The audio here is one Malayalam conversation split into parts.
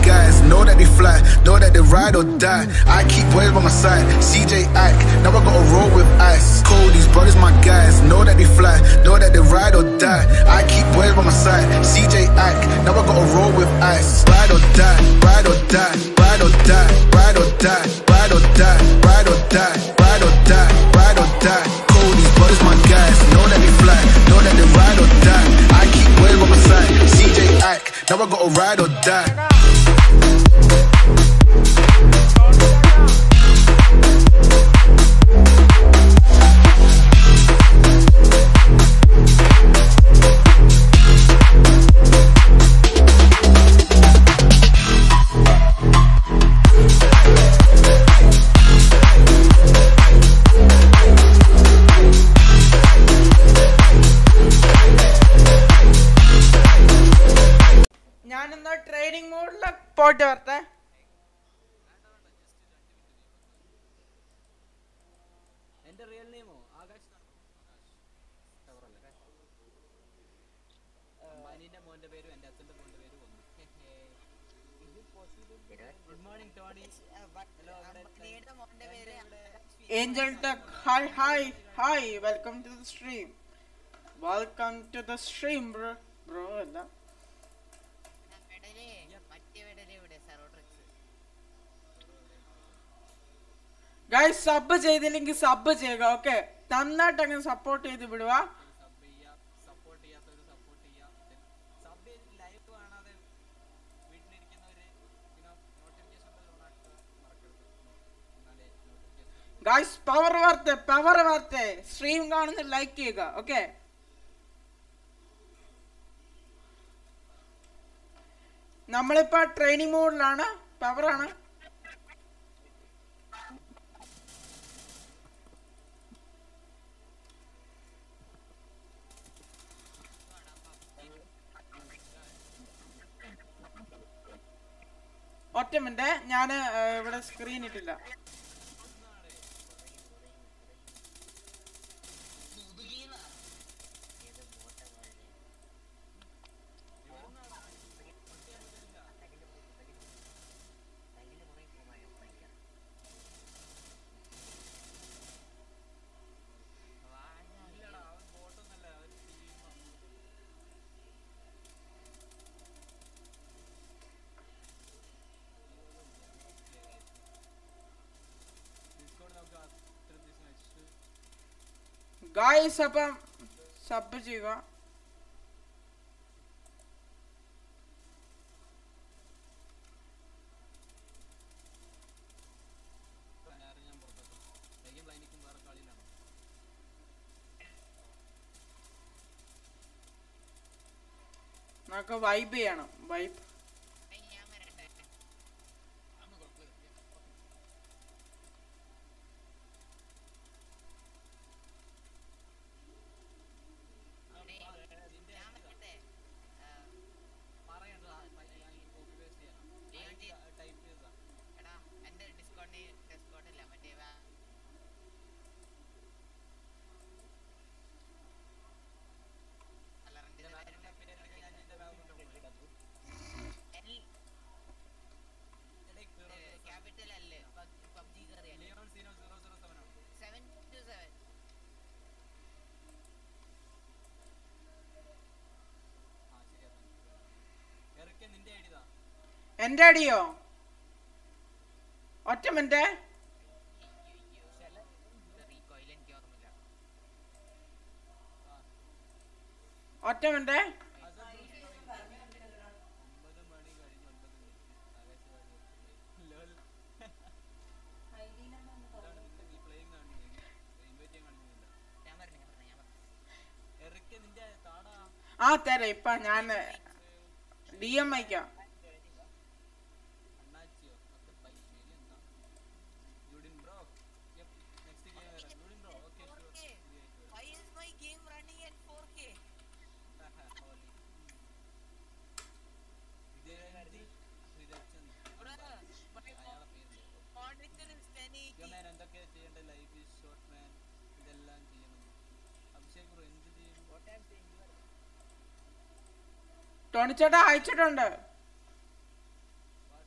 guys, know that they fly, know that they ride or die. I keep boys by my side, CJ Ike, now I gotta roll with ice. Cold, these brothers my guys, know that they fly, know that they ride or die. I keep boys by my side, CJ Ike, now I gotta roll with ice. Ride or die, ride or die, ride or die, ride or die, ride or die, ride or die, ride or die, ride or die. Cold, these brothers my guys, know that they fly, know that they ride or die. I keep boys by my side, CJ Ike, now I gotta ride or die. ഞാനെന്നാ ട്രെയിനിങ് മോഡിൽ പോയിട്ട് വരട്ടെ എന്റെ റിയൽ നെയിമോ ആകാശ് അമ്മാനിന്റെ മോന്റെ പേരും എന്റെ അച്ഛന്റെ മോന്റെ പേരും ഒന്ന് good morning Tony hello Angel tech hi hi hi welcome to the stream welcome to the stream bro bro അല്ല മെഡല് മറ്റേ മെഡല് ഇവിടെ സെറോട്രിക്സ് ഗൈസ് സബ് ചെയ്തില്ലെങ്കിൽ സബ് ചെയ്യുക ഓക്കെ നന്നായിട്ട് അങ്ങനെ സപ്പോർട്ട് ചെയ്ത് വിടുക സബ് ചെയ്യാ സപ്പോർട്ട് ചെയ്യാത്തവര് സപ്പോർട്ട് ചെയ്യാ സബ് ചെയ്ത് ലൈവ് കാണാതെ വീട്ടിലിരിക്കുന്നവര് പിന്നെ നോട്ടിഫിക്കേഷൻ ബെൽ ഓൺ ആക്കുക മറക്കരുത് എന്നാലേ നോട്ടിഫിക്കേഷൻ ഗൈസ് പവർ വാർത്ത പവർ വാർത്ത സ്ട്രീം കാണുന്ന ലൈക്ക് ചെയ്യുക ഓക്കെ നമ്മളിപ്പോ ട്രെയിനിങ് മോഡിലാണ് പവറാണ് ഒറ്റ മിനിറ്റ് ഞാൻ ഇവിടെ സ്ക്രീൻ ഇട്ടില്ല ഡിസ്കൗണ്ട് നമുക്ക് അത്ര ദിവസം വെച്ചിട്ട് ഗായ്സ് അപ്പം സബ് ചെയ്യുക നേരെ ഞാൻ പുറത്തെത്തും വൈകി ബ്ലൈൻഡിക്കും വേറെ കളിയിലാണ് നമുക്ക് വൈബ് ചെയ്യണം വൈബ് ഞാൻ വരട്ടെ ഡേയ്, ഞാൻ വരട്ടെ ആ, പറയണ്ട കോപ്പി പേസ്റ്റ് ചെയ്യണം ഡേയ്, ടൈപ്പ് ചെയ്താ എടാ എന്റെ ഡിസ്കൗണ്ടിൽ ഡിസ്കൗണ്ട് ഇല്ല മറ്റേ വാ- അലറിന്റെ പേര് ഞാൻ എന്റെ ക്യാപിറ്റൽ അല്ലേ പബ്ജി കയറിയല്ലേ ലിയോൺ സീനോ സീറോ സീറോ സെവൻ ആണ് സെവൻ ടു സെവൻ ആ ശരിയാ എറിക്കെ നിന്റെ ഐഡി താ എൻ്റെ അടിയോ ഒറ്റ മിനിറ്റ് റീകോയിൽ എനിക്ക് ഓർമ്മയില്ല ഒറ്റ മിനിറ്റ് ഒമ്പത് മണി കഴിഞ്ഞ് ഒൻപത് മിനിറ്റ് ആകാശവാണി ലോൽ ഇതാണ് നിന്റെ നീ പ്ലേയിങ് കാണിക്കുന്നില്ല ഇൻവൈറ്റ് ചെയ്യാൻ കാണിക്കുന്നില്ല ഞാൻ പറഞ്ഞു ഞാൻ പറഞ്ഞു ഞാൻ പറഞ്ഞു എറിക്കെ നിന്റെ താടാ ആ തരാം ഇപ്പൊ ഞാൻ ഡി എം ഐക്കാം അണ്ണാച്ചിയോ ഒക്കെ പൈ ശരി എന്നാ ജൂഡിൻ ബ്രോ നെക്സ്റ്റ് ഗെയിം വരാം ജൂഡിൻ bro okay sure Why is my game running at 4K? Vijayanthi Sreerakshan Bruh, my അയാളെ പേര് monitor is 1080. ഞാൻ എന്തൊക്കെയാ ചെയ്യേണ്ട ലൈഫ് ഈസ് ഷോർട്ട് മാൻ ഇതെല്ലാം ചെയ്യണം അഭിഷേക് ബ്രോ എന്ത് ചെയ്യും ടോണിച്ചേട്ടാ അയച്ചിട്ടുണ്ട് വാട്ട്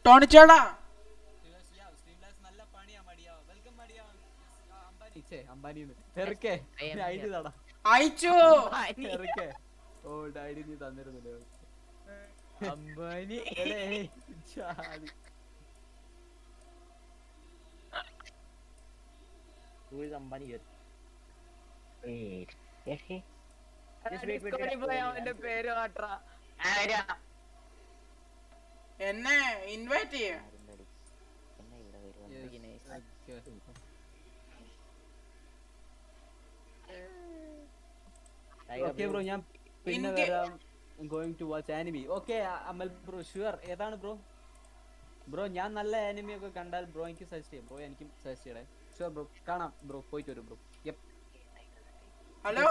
ടോണിച്ചേടാ സ്ട്രീംലാസ് നല്ല പണിയാ മടിയാ വെൽക്കം മടിയാ Yes, ആ, അംബാനി ഛേ അംബാനിന്ന് എറിക്കേ I am I D here. താടാ അയച്ചു എറിക്കേ ഓ ഐ ഡി നീ തന്നിരുന്നില്ലേ അംബാനി എടേ, ഏയ്, ചാടി. Who is Ambani here? Wait. Yes, he. Just wait, wait, ഡിസ്കോഡിൽ wait. പോയി അവന്റെ പേര് മാറ്റാ എന്നെ ഇൻവൈറ്റ് ചെയ്യ ആരുണ്ടടി? എന്നെ ഇവിടെ വരുവാ. Yes, okay. Tiger okay bro. Bro ഞാൻ പിന്നെ India- വരാം going to watch anime okay Amal bro sure ഏതാണ് ബ്രോ ബ്രോ ഞാൻ നല്ല ആനിമി ഒക്കെ കണ്ടാൽ ബ്രോ എനിക്ക് സജസ്റ്റ് ചെയ്യാം ബ്രോ എനിക്കും സജസ്റ്റ് ചെയ്യണേ ഷുവർ ബ്രോ കാണാം ബ്രോ പോയിട്ട് വരും ബ്രോ യെപ്പ് ഹലോ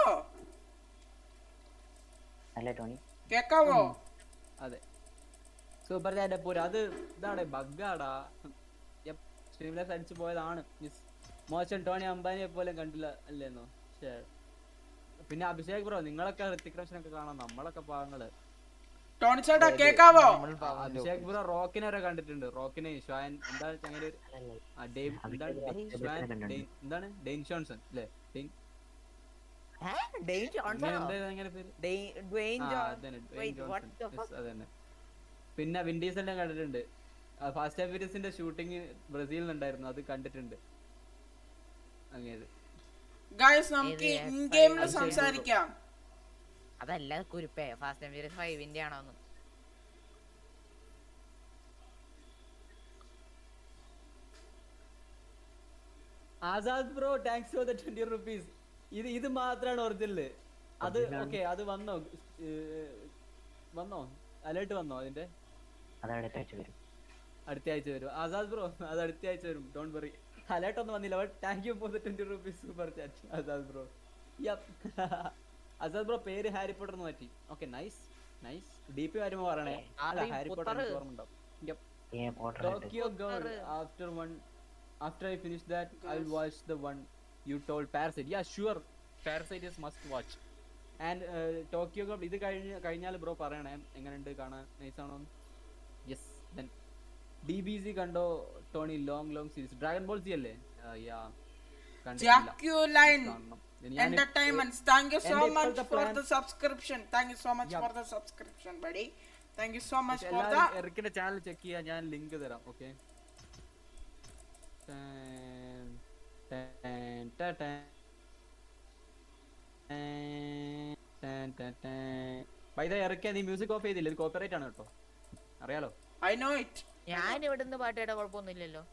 അല്ലേ ടോണി കേക്കാവോ അതെ സൂപ്പർ ചാറ്റ് പോരാ അത് ഇതാടെ ബഗ്ഗാടാ യെപ്പ് സ്ട്രീംലെസ് അടിച്ചു പോയതാണ് മിസ് മോശം ടോണി അംബാനിയെ പോലും കണ്ടില്ല അല്ലേന്നോ ശേ പിന്നെ അഭിഷേക് ബ്രോ നിങ്ങളൊക്കെ ഋത്തിക് റോഷനൊക്കെ കാണാം നമ്മളൊക്കെ പാവങ്ങള് ടോണിച്ചേട്ടാ കേക്കാവോ അഭിഷേക് ബ്രോ റോക്കിനെ വരെ കണ്ടിട്ടുണ്ട് റോക്കിനെ ഷ്വാൻ എന്താ ചങ്ങനെ ഒരു അല്ലല്ല. ആ, ഡെയ്വ് എന്താണ് അഭിഷേക് ഡെയ്വ് അഭിഷേക് ഷ്വാൻ കണ്ടിട്ടുണ്ട്. ഡെയ്ൻ- എന്താണ് ഡെയിൻ ഷോൺസൺ അല്ലേ ഡെയിൻ ഡെയിൻ അങ്ങനെ ജോൺസൺ എന്താ അങ്ങനെ പേര് ഡ്വെയിൻ ആ, ജോൺ അതന്നെ, Dwayne Wait, what Johnson. the Yes, fuck? അതന്നെ പിന്നെ വിൻഡീസിന്റെ കണ്ടിട്ടുണ്ട് ഫാസ്റ്റ് ആൻഡ് ഫ്യൂരിയസിന്റെ ഷൂട്ടിംഗ് ബ്രസീലിൽ ഉണ്ടായിരുന്നു അത് കണ്ടിട്ടുണ്ട് അങ്ങനെ ഗായ്സ് നമുക്ക് ഏത് ഇൻ ഗെയിമിൽ അഭിഷേക് സംസാരിക്കാം അതല്ല കുരുപ്പേ ഫാസ്റ്റ് ആൻഡ് ഫ്യൂരിയസ് ഫൈവിന്റെ ആണോന്ന് Azad bro thanks for the twenty rupees ഇത് ഇത് മാത്രമാണ് ഒറിജിനൽ അത് ഓക്കെ അത് വന്നോ ഏർ, വന്നോ അലേർട്ട് വന്നോ അതിന്റെ അത് അടുത്ത ആഴ്ച വരും അടുത്ത ആഴ്ച വരും ആസാദ് ബ്രോ അത് അടുത്ത ആഴ്ച വരും ഡോണ്ട് വറി അലേർട്ട് ഒന്നും വന്നില്ല but thank you for the twenty rupees super chat Azad bro Azad bro പേര് ഹാരി പോട്ടർ എന്ന് മാറ്റി okay nice nice D P വരുമ്പോ പറയണേ അല്ല ഹാരി ഹാരി പോട്ടർ പോട്ടർ. എനിക്ക് ഓർമ്മ ഉണ്ടാവും Yep. ഏ Potter Tokyo Girl. After one, after I finish that, I'll watch the one you told Parasite. Yeah, sure. Parasite is must watch. And uh, Tokyo Girl ഇത് കഴിഞ്ഞ് കഴിഞ്ഞാൽ ബ്രോ പറയണേ എങ്ങനെയുണ്ട് കാണാൻ നൈസ് ആണോ yes then D B C കണ്ടോ Tony long long series Dragon Ball C അല്ലേ യാ ജാക്യുലൈൻ ഞാൻ എന്റർടൈൻമെന്റ്സ് താങ്ക് യു സോ എന്റെ മച്ച് ഇപ്പോഴത്തെ for plan- the subscription thank you so much Yeah. For the subscription buddy thank you so much for the എല്ലാവരും എറിക്കിന്റെ ചാനൽ ചെക്ക് ചെയ്യാൻ ഞാൻ ലിങ്ക് തരാം ഓക്കെ വൈദ ഇറക്കിയ നീ മ്യൂസിക് ഓഫ് ചെയ്തില്ല ഇത് കോപ്പറേറ്റ് ആണ് കേട്ടോ അറിയാലോ ഐ നോ ഇറ്റ് ഞാൻ ഇവിടുന്ന് പാട്ട് കേട്ട കുഴപ്പമൊന്നുമില്ലല്ലോ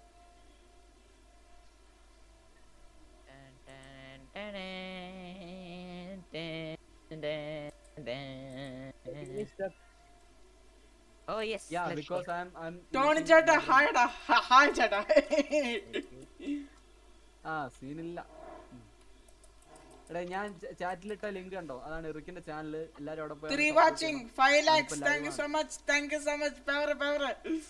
ഓ yes yeah because I am Tony ചേട്ടാ ഹായ്ടാ ഹായ് ചേട്ടാ ആ സീനില്ല ഉം. എടാ ഞാൻ ചാറ്റിലിട്ട ലിങ്ക് കണ്ടോ അതാണ് ഇറിക്കിന്റെ ചാനൽ എല്ലാരും അവിടെ പോയി ത്രീ support വാച്ചിങ് ചെയ്യണം. ഫൈവ് ഞാനിപ്പോ ലാക്സ് live താങ്ക് യു ആണ്. So much thank you so much power power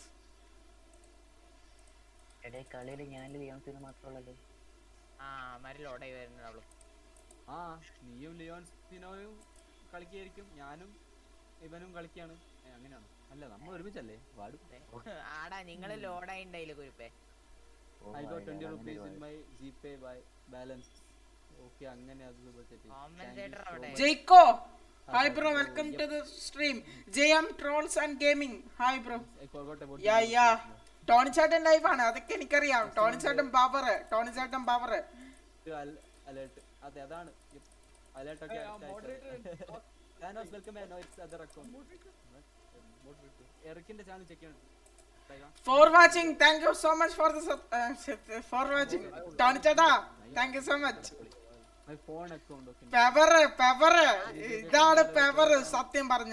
എടേ കളിയിൽ ഞാൻ ലിയോൺസിന് മാത്രമുള്ളല്ലോ ആ മരി ലോഡായി വരുന്നുള്ളൂ ആ നീയും ലിയോൺ സിനോയും കളിക്കായിരിക്കും ഞാനും ഇവനും കളിക്കാണ് ഏ, അങ്ങനെയാണോ അല്ല നമ്മൾ ഒരുമിച്ചല്ലേ വാടും ആടാ നിങ്ങള് ലോഡായി ഉണ്ടായില്ലേ കുരുപ്പേ ഓ, ഐ ഗോട്ട് അതെ, ട്വന്റി അങ്ങനെ റുപ്പീസ് ഇൻ ഒരു my G pay by balance okay അങ്ങനെ അത് super chat. Commentator Thank you so അവിടെ. much. ജയ്ക്കോ hi bro Yep. Welcome to the stream Jayam trolls and gaming hi bro I forgot about yeah the- yeah Tony ചേട്ടൻ ലൈവ് ആണ് അതൊക്കെ എനിക്കറിയാം ടോണി ചേട്ടൻ പവർ ടോണി ചേട്ടൻ പവർ ഇത് al- alert. അതെ അതാണ് Yep. alert ഒക്കെ അടിച്ച് Thanos, welcome back. No, it's other account. What? Moderator. എറിക്കിന്റെ ചാനൽ ചെക്ക് ചെയ്യണം Taiga. For watching thank you so much for the for watching Tony ചേട്ടാ thank you so much My phone account ഒക്കെ ഉണ്ട്. പെവർ പെവർ ഇതാണ് പെവർ സത്യം പറഞ്ഞ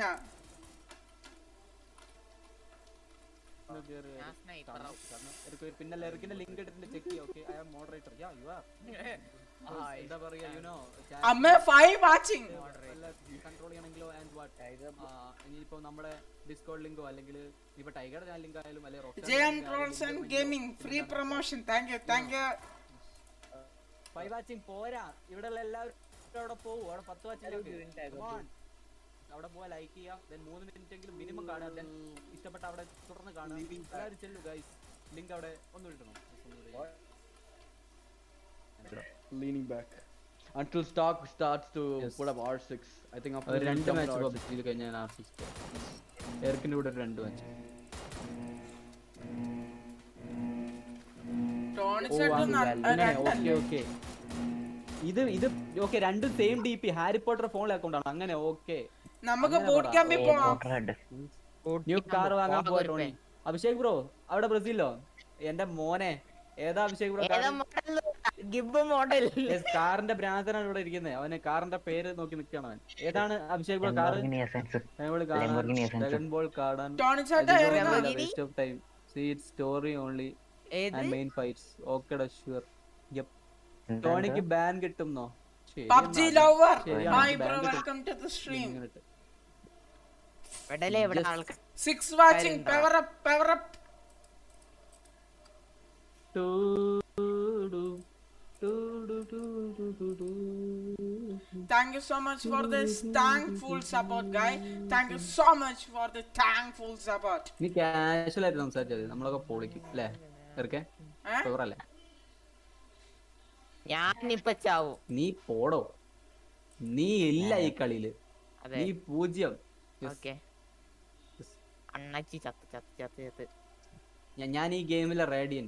ഒന്ന് കേറി ഞാൻ വരും. sniper കാരണം- ആവും. കാരണം എറിക്ക് ഒരു- പിന്നെ എറിക്കിന്റെ ലിങ്ക് എടുത്തിട്ട് ചെക്ക് ചെയ്യാം okay I am moderator yeah you are എന്താ പറയാ യു നോ അമ്മ ഫൈവ് വാച്ചിങ് കൺട്രോൾ ചെയ്യണമെങ്കിലോ ആൻഡ് വാട്ട് ഇനിയിപ്പോ നമ്മുടെ ഡിസ്കോഡ് ലിങ്കോ അല്ലെങ്കിൽ ഇപ്പൊ ടൈഗറുടെ ചാനൽ ലിങ്ക് ആയാലും അല്ലെങ്കിൽ Jayam trolls and gaming free promotion thank you thank you five watching പോരാ ഇവിടെ ഉള്ള എല്ലാവരും അവിടെ പോവും അവിടെ പത്ത് വാച്ചിങ് അവിടെ പോവാ ലൈക്ക് ചെയ്യുക ദെൻ മൂന്ന് മിനിറ്റ് എങ്കിലും മിനിമം കാണുക ദെൻ ഇഷ്ടപ്പെട്ട അവിടെ തുടർന്ന് കാണുക എല്ലാവരും ചെല്ലു ഗൈസ് ലിങ്ക് അവിടെ ഒന്ന് ഇടണം Leaning back. Until stock starts to Yes. put up R6. I think after ഒരു this രണ്ട് jump match to R6. PUBG ചെയ്ത് കഴിഞ്ഞാൽ ആർ സിക്സ് എയർക്കിന്റെ കൂടെ ഒരു രണ്ട് മാച്ച് ടോണി ഓ ചേട്ടൻ ന- അങ്ങനെ ഓക്കെ രണ്ടല്ലേ? ഓക്കെ ഇത് ഇത് ഓക്കെ രണ്ടും same D P Harry Potter ഫോണിലെ അക്കൗണ്ട് ആണ് അങ്ങനെ ഓക്കെ നമുക്ക് അങ്ങനെ ബൂട്ട് പറ. ക്യാമ്പിൽ പോവാം ന്യൂ കാർ വാങ്ങാൻ പോയ ടോണി അഭിഷേക് ബ്രോ അവിടെ ബ്രസീലോ എന്റെ മോനെ ഏതാ അഭിഷേക് ബ്രോ ഏതാ മോഡൽ ഗിബ് മോഡൽ കാറിന്റെ ഭ്രാന്തനാണ് ഇവിടെ ഇരിക്കുന്നത് അവന് കാറിന്റെ പേര് നോക്കി നിൽക്കുകയാണ് അവൻ ഏതാണ് Abhishek bro car Lamborghini Essence. Dragon Ball കാർഡൻ ടോണി ചേട്ടൻ ഏതാ? Waste of time seat story only ഏത് ആൻഡ് മെയിൻ ഫൈറ്റ്സ് ഓക്കെടാ ഷുവർ യപ്പ് ടോണിക്ക് ബാൻ കിട്ടുന്നോ ശരി പബ്ജി എന്നാ. ലവർ ശരിയാണ്, ഹായ് ban ബ്രോ കിട്ടും. വെൽക്കം ടു ദ സ്ട്രീം ഇങ്ങോട്ട്. ഇവിടെയല്ലേ ഇവിടെ Just- ആൾക്കാർ സിക്സ് വാച്ചിങ് കാര്യണ്ടാ. Power up power up to do, to do, to do, to do. Thank you so much for this thankful support, guy. Thank you so much for the thankful support. നീ കാഷ്വൽ ആയിട്ട് സംസാരിച്ചാൽ മതി നമ്മളൊക്കെ പൊളിക്കും അല്ലേ ഇറക്കെ Eh? ഷുവറല്ലേ ഞാനിപ്പൊ ചാവും നീ പോടോ നീ ഇല്ല ഈ കളിയില് അതെ നീ പൂജ്യം Yes. Okay Yes. അണ്ണച്ചി ചത്ത് ചത്ത് ചത്ത് ചത്ത് ഞാ- ഞാൻ ഈ ഗെയിമിലെ റേഡിയന്റ്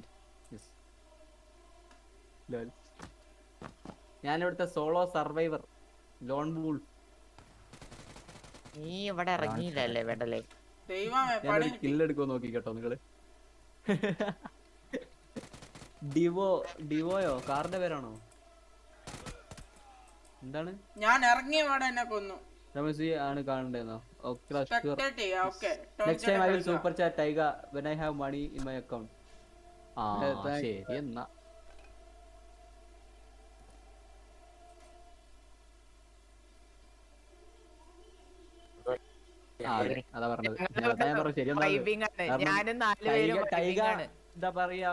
ഞാൻ ഇവിടുത്തെ സോളോ സർവൈവർ ലോൺ വൂൾ നീ ഇവിടെ ഇറങ്ങിയില്ലല്ലേ വെടലേ ദൈവമേ ഞാനൊരു പണി കില്ലെടുക്കോ നോക്കി കേട്ടോ നിങ്ങള് ഡിവോ ഡിവോയോ കാറിന്റെ പേരാണോ എന്താണ് ഞാൻ ഇറങ്ങിയ പാടെ എന്നെ കൊന്നു രമേശ് ആണ് കാണണ്ടേന്നോ ഓക്കെ ഷുവർ സ്പെക്ടേറ്റ് ചെയ്യാം okay next time I will super chat Taiga when I have money in my account ആ Yeah, thank- ശരി എന്നാ ആ, അതെ, അതാ പറഞ്ഞത് അതാ ഞാൻ പറഞ്ഞത് ശരി എന്നാ അത്. വൈബിങ് ആണ് കാരണം ഞാനും നാല് ടൈഗ പേരും ടൈഗ vibing ആണ് എന്താ പറയാ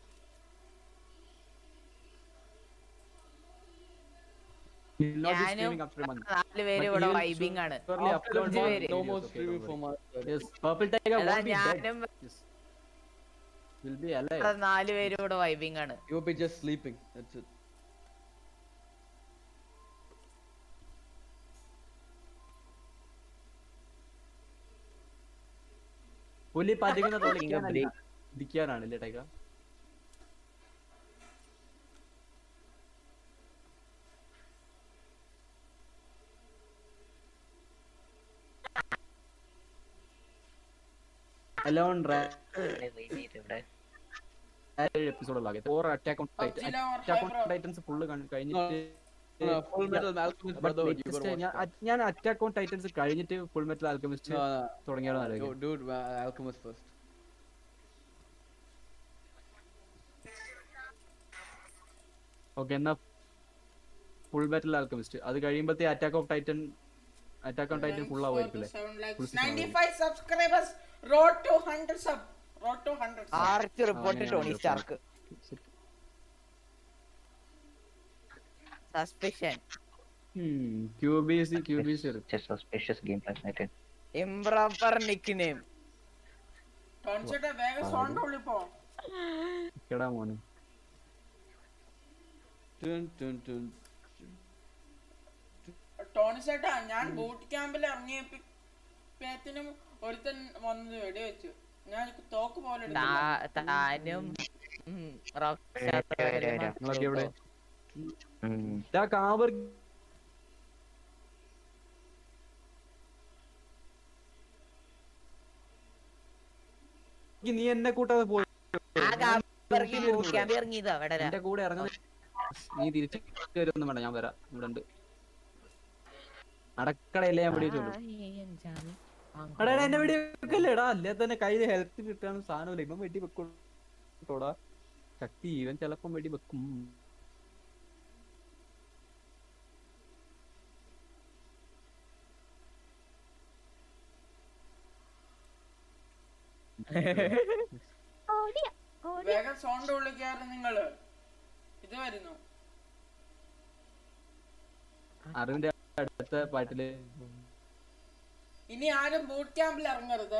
Will not be ഞാനും streaming after a month. നാല് പേരും But ഇവിടെ he will വൈബിങ് ആണ് surely upload അഞ്ച് more പേര്. No videos, more okay, streaming don't for worry. my. Yes, Purple Tiger അതാ won't be dead. ഞാനും Yes. Will be alive. ഇവിടെ നാല് പേരും ഇവിടെ വൈബിങ് ആണ് You will be just sleeping. That's it. പുലി പതിക്കുന്ന തൊളിക്കാനല്ല ഇരിക്കാനാണ് അല്ലേ ടൈഗ അലോൺ എപ്പിസോഡുള്ള for attack on PUBG lover, attack hi on bro. Titans full കഴിഞ്ഞിട്ട് No, Full Metal Alchemist, But brother. You latest gotta watch ഞാൻ that. at- ഞാൻ അറ്റാക്ക് ഓൺ ടൈറ്റൻസ് കഴിഞ്ഞിട്ട് full metal alchemist No, no. തുടങ്ങിയാണ് Dude, ആലോചിക്കുന്നത് dude, uh, Alchemist first. Okay എന്നാ ഫുൾ മെറ്റൽ ആൽക്കമിസ്റ്റ് അത് കഴിയുമ്പോഴത്തെ attack of Titan attack on Titan full ആവുമായിരിക്കും അല്ലേ Full season 95 subscribers road to 100 sub road to 100 sub. ആർക്ക് റിപ്പോർട്ട് അങ്ങനെ ടോണി ഉണ്ട്. സ്റ്റാർക്ക് സസ്പെഷൻ ക്യൂബിസി ക്യൂബിസി suspicious game last night. Improper nick name Tony ചേട്ടാ വേഗം സോണിന്റെ ഉള്ളിൽ പോ കേടാ മോനെ Dun, dun, dun. ടോണി ചേട്ടാ ഞാൻ ബൂട്ട് ക്യാമ്പിൽ ഇറങ്ങിയപ്പോഴത്തേനും ഒരുത്തൻ വന്നത് വെടി വെച്ചു ഞാൻ തോക്ക് പോലെ എടുത്തു. താനും ഉം, റോക്സ്റ്റാർ വരെ, വരെ. നിങ്ങളൊക്കെ എവിടെ Mm. ഇതാ കാബർ നീ എന്നെ കൂട്ടാതെ പോയി ആ കാമ്പർക്ക് ബൂട്ട് ക്യാമ്പ് ഇറങ്ങിയതാ അവിടെ എന്റെ കൂടെ ഇറങ്ങുന്ന നീ തിരിച്ചു വരുമൊന്നും വേണ്ട ഞാൻ വരാം ഇവിടെ ഉണ്ട് അടക്കടയില്ലേ ഞാൻ പിടിച്ചുള്ളൂ എടാ എടാ, എന്നെ വെടി വെക്കല്ലേ എടാ അല്ലേ തന്നെ കയ്യിൽ ഹെൽത്ത് കിട്ടാണ് സാധനമില്ല ഇവൻ വെടി വെക്കോടാ ശക്തി ഇവൻ ചെലപ്പം വെടി വെക്കും വേഗം സോണിന്റെ ഉള്ളിൽ കയറി നിങ്ങള് ഇത് വരുന്നു അറിവിന്റെ അടുത്ത പാട്ടില് ഇനി ആരും ബൂട്ട് ക്യാമ്പിൽ ഇറങ്ങരുത്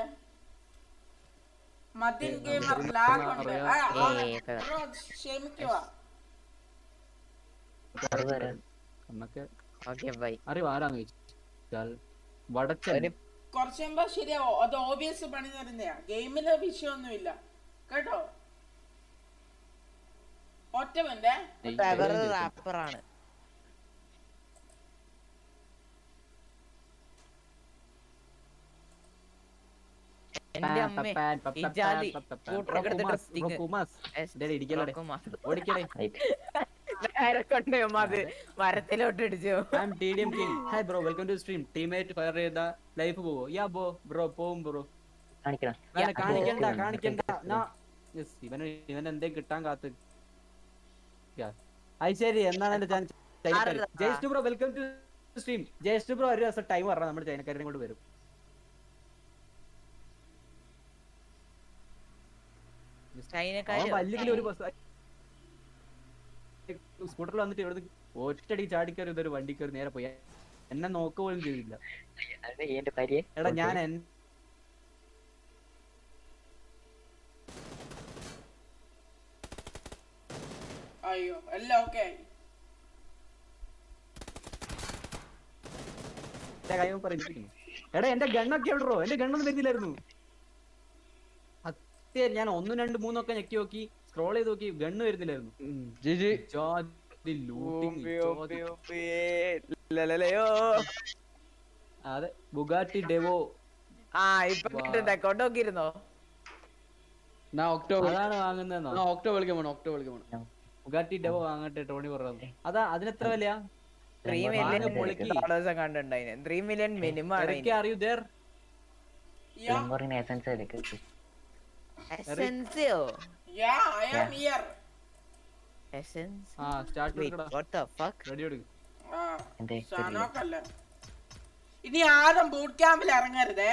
മതിൻ ഗെയിമർ ലാഗ് ഉണ്ട് ആ, ആ, ഏയ്, ബ്രോ, ക്ഷമിക്കുക എന്നൊക്കെ ഓക്കെ ബൈ അറിയോ ആരാന്ന് ചോദിച്ചാൽ വടച്ചൻ ഒരു കുറച്ച് മുമ്പ് ശരിയാവോ അത് ഓബിയസ് പണി തരുന്നയാ ഗെയിമില് വിഷയമൊന്നുമില്ല കേട്ടോ ഒറ്റ മിനിറ്റേ ഫെവർ റാപ്പറാണ് എന്റെ അമ്മ ഈ ജാതി കൂട്ടറൊക്കെ എടുത്തിട്ട് sticker. ഇടിക്കലേ റോക്കുമാ. ഓടിക്കടേ നേരെ കൊണ്ടുപോകുമ്പോ അത് മരത്തിലോട്ട് ഇടിച്ചു I T D M King hi bro welcome to stream teammate fire ചെയ്ത ലൈഫ് പോവോ യാ ബോ ബ്രോ പോവും ബ്രോ കാണിക്കണം വേണ്ട, കാണിക്കണ്ട കാണിക്കണ്ട നാ യെസ് ഇവന് ഇവൻ എന്തേ കിട്ടാൻ കാത്ത് അത് ശരി എന്നാണ് എന്റെ ചാൻസ് ആരടാ? ജയസ്റ്റ് ബ്രോ വെൽക്കം ടു സ്ട്രീം ജയസ്റ്റ് ബ്രോ ഒരു ദിവസം ടൈം പറഞ്ഞാൽ നമ്മുടെ ചൈനക്കാരനെ കൊണ്ട് വരും അവൻ ചൈനക്കാര് വല്ലെങ്കിൽ ഒരു ബസ് സ്കൂട്ടറിൽ വന്നിട്ട് ഇവിടെ ഒറ്റടി ചാടിക്കയറി ഇതൊരു വണ്ടി കയറി നേരെ പോയി എന്നെ നോക്ക പോലും ചെയ്തില്ല എന്റെ ഭാര്യ എടാ ഞാൻ എൻ- അയ്യോ എല്ലാം ഓക്കെ ആയി എന്റെ കാര്യം പറഞ്ഞിരിക്കുന്നു എടാ എന്റെ ഗണ്ണൊക്കെ എവിടെയോ എന്റെ ഗണ്ണൊന്നും വരുന്നില്ലായിരുന്നു സത്യം ഞാൻ ഒന്നും രണ്ട് മൂന്നൊക്കെ ഞെക്കി നോക്കി സ്ക്രോൾ ചെയ്ത് നോക്കി ഗണ്ണ് വരുന്നില്ലായിരുന്നു GG. ജാതി looting, ജാതി- അതെ ബുഗാട്ടി ഡെവോ ആ ഇപ്പൊ കിട്ടുന്നുണ്ട് അക്കൗണ്ട് നോക്കിയിരുന്നോ Now October. അതാണ് വാങ്ങുന്നതെന്നോ Now October വിളിക്കാൻ പോണം, October വിളിക്കാൻ പോണം. ബുഗാട്ടി ഡെവോ വാങ്ങട്ടെ ടോണി പറഞ്ഞത് അതാ അതിനെത്ര വിലയാ ത്രീ വാങ്ങ് മില്യൺ പൊളിക്ക്. ഡോളേഴ്സ് കണ്ടുണ്ടായിന് ത്രീ മില്യൺ മിനിമം ആണ് ഇറക്കി അറിയൂ ദേർ യാ എസെൻസിയോ yeah I am here Essence ആ സ്റ്റാർട്ട് എടുക്കടാ വാട്ട് ദ ഫക്ക് റെഡി എടുക്ക് ആ ഷാനോക്കല്ല ഇനി ആരും ബൂട്ട് ക്യാമ്പിൽ ഇറങ്ങരുതേ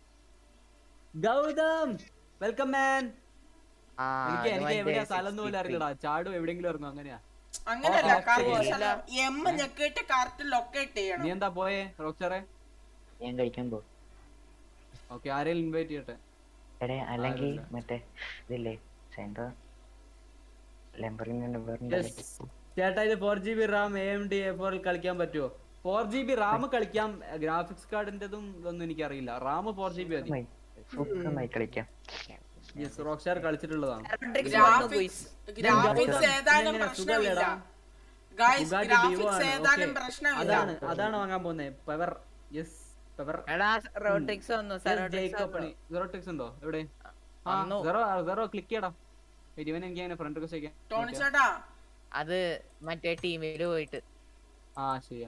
ഗൗതം വെൽക്കം മാൻ ആ എനിക്ക് അത് എനിക്ക് മറ്റേ എവിടെയാ സ്ഥലം ഒന്നും 63. അറിയില്ലടാ ചാടും എവിടെയെങ്കിലും ഇറങ്ങും അങ്ങനെയാ അങ്ങനെയല്ല ഓ, കറക്റ്റ് ഓക്കേ. സ്ഥലം എം ഞെക്കിട്ട് കറക്റ്റ് ലൊക്കേറ്റ് നീ ചെയ്യണം എന്താ പോയേ റോക്സറെ ഞാൻ കഴിക്കാൻ പോ ഓക്കെ ആരെയും ഇൻവൈറ്റ് ചെയ്യട്ടെ എടേ അല്ലെങ്കിൽ ആരുമില്ല. മറ്റേ ഇതില്ലേ സെൻട്ര ലെമ്പറിൽ Yes. ചേട്ടാ ഇത് four G B RAM A M D A ഫോറിൽ കളിക്കാൻ പറ്റുമോ ഫോർ ജി ബി റാം കളിക്കാം ഗ്രാഫിക്സ് കാർഡിന്റെതും ഇതൊന്നും എനിക്കറിയില്ല റാം ഫോർ ജി ബി മതി സുഖമായി കളിക്കാം യെസ് റോക്സ്റ്റാർ കളിച്ചിട്ടുള്ളതാണ് Tricks വന്നു quiz. ഗ്രാഫിക്സ് ഏതാനും ഇങ്ങനെ പ്രശ്നമില്ല സുഖല്ലേടാ? ഗൈസ് Bugatti ഗ്രാഫിക്സ് Divo ആണ്. ഏതാനും Okay. പ്രശ്നമില്ല അതാണ് അതാണ് വാങ്ങാൻ പോകുന്നത് പവർ യെസ് പവർ എടാ റോട്രിക്സ് വന്നു സെറോട്രിക്സ് വന്നു സെറോട്ടിക്സ് ഉണ്ടോ എവിടെ ആ വന്നു. സെറോ സെറോ ക്ലിക്ക് ചെയ്യടാ Wait, ഇവൻ എനിക്ക് അങ്ങനെ ഫ്രണ്ട് റിക്വസ്റ്റ് ടോണി അയക്കാൻ ചേട്ടാ അത് മറ്റേ ടീമിൽ പോയിട്ട് ആ ശരിയാ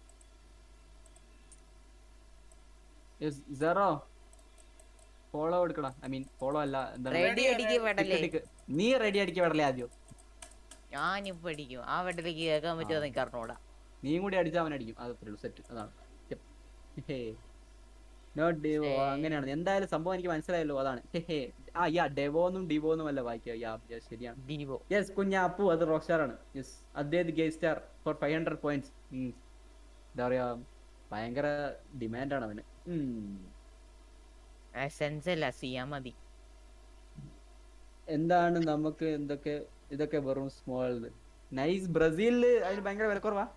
യെസ് സെറോ ഫോളോ എടുക്കടാ ഐ മീൻ ഫോളോ അല്ല എന്താണ് റെഡി അടിക്ക് വെടലേ ടിക്ക് ടിക്ക്. നീ റെഡി അടിக்க വിടലേ ആദ്യം ഞാനിപ്പോ അടിക്കും ആ വെടലേക്ക് കേൾക്കാൻ പറ്റുമോ എനിക്ക് അറിഞ്ഞൂടാ നീയും കൂടി അടിച്ചാൽ അവൻ അടിക്കും അത് അത്രേ ഉള്ളൂ സെറ്റ് അതാണ് നോട്ട് ഡിവോ അങ്ങനെയാണ് എന്തായാലും സംഭവം എനിക്ക് മനസ്സിലായല്ലോ അതാണ് ഹേ, ഹേ. ആ യാ ഡെവോ എന്നും ഡിവോ എന്നും അല്ല വായിക്കുക യാ യാ, ശരിയാണ് ദിനിവോ യെസ് കുഞ്ഞ അപ്പു അത് റോക്ക് സ്റ്റാർ ആണ് യെസ് അദ്ദേഹം ഗേ star four five hundred points എന്താ പറയാ ഭയങ്കര ഡിമാൻഡാണ് അവന് ഉം. എസെൻസ് അല്ല സിയാ മതി എന്താണ് നമുക്ക് എന്തൊക്കെ ഇതൊക്കെ വെറും സ്മോൾ നൈസ് ബ്രസീലില് അതിന് ഭയങ്കര വിലക്കുറവാ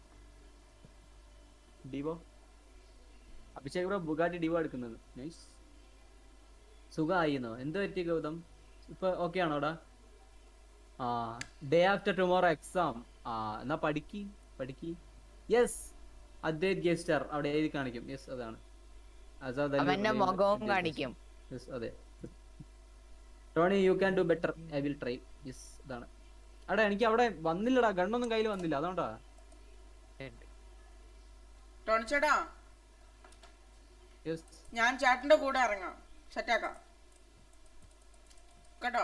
Divo Abhishek bro Bugatti Divo എടുക്കുന്നത് നൈസ് സുഖമായിന്നോ എന്ത് പറ്റി ഗൗതം ഇപ്പൊ ഓക്കെ ആണോടാ ആ ഡേ ആഫ്റ്റർ ടുമോറോ എക്സാം ആ എന്നാ പഠിക്ക് പഠിക്ക് യെസ് അദ്ദേഹം ഗെസ്റ്റർ അവിടെ എഴുതി കാണിക്കും യെസ് അതാണ് ആസാദ് അലി അവന്റെ പറയുന്നത്. മുഖവും അദ്ദേഹം കാണിക്കും Yes, അതെ Tony you can do better I will try yes അതാണ് അടാ എനിക്ക് അവിടെ വന്നില്ലടാ ഗണ്ണൊന്നും കയ്യിൽ വന്നില്ല അതുകൊണ്ടാ ടോണി ചേട്ടാ യെസ് ഞാൻ ചേട്ടന്റെ കൂടെ ഇറങ്ങാം സെറ്റാക്കാം കേട്ടോ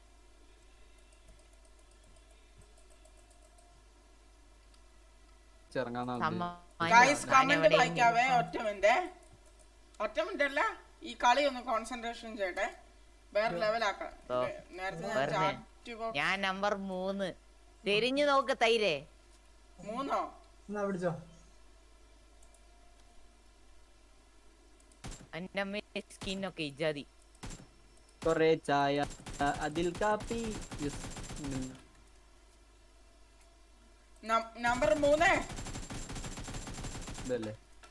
ഇറങ്ങാന്നാ ഉദ്ദേശിച്ചത്. ഗൈസ് കമന്റ് വായിക്കാവേ ഒറ്റ മിനിറ്റ് ഒറ്റ മിനിറ്റ് അല്ല ഈ കളി ഒന്ന് കോൺസെൻട്രേഷൻ ചെയ്യട്ടെ വേറെ ലെവലാക്കാം ഓ, നേരത്തെ ഞാൻ വെറുതെ. ചാറ്റ് ബോക്സ് ഞാൻ നമ്പർ മൂന്ന് തിരിഞ്ഞു നോക്ക് തൈരേ മൂന്നോ എന്നാ പിടിച്ചോ എന്റെ അമ്മ സ്കിന്നൊക്കെ ഇജാതി കൊറേ ചായ ആ, അതിൽ കാപ്പി Yes. ഉം. നമ്പർ മൂന്ന് ഇതല്ലേ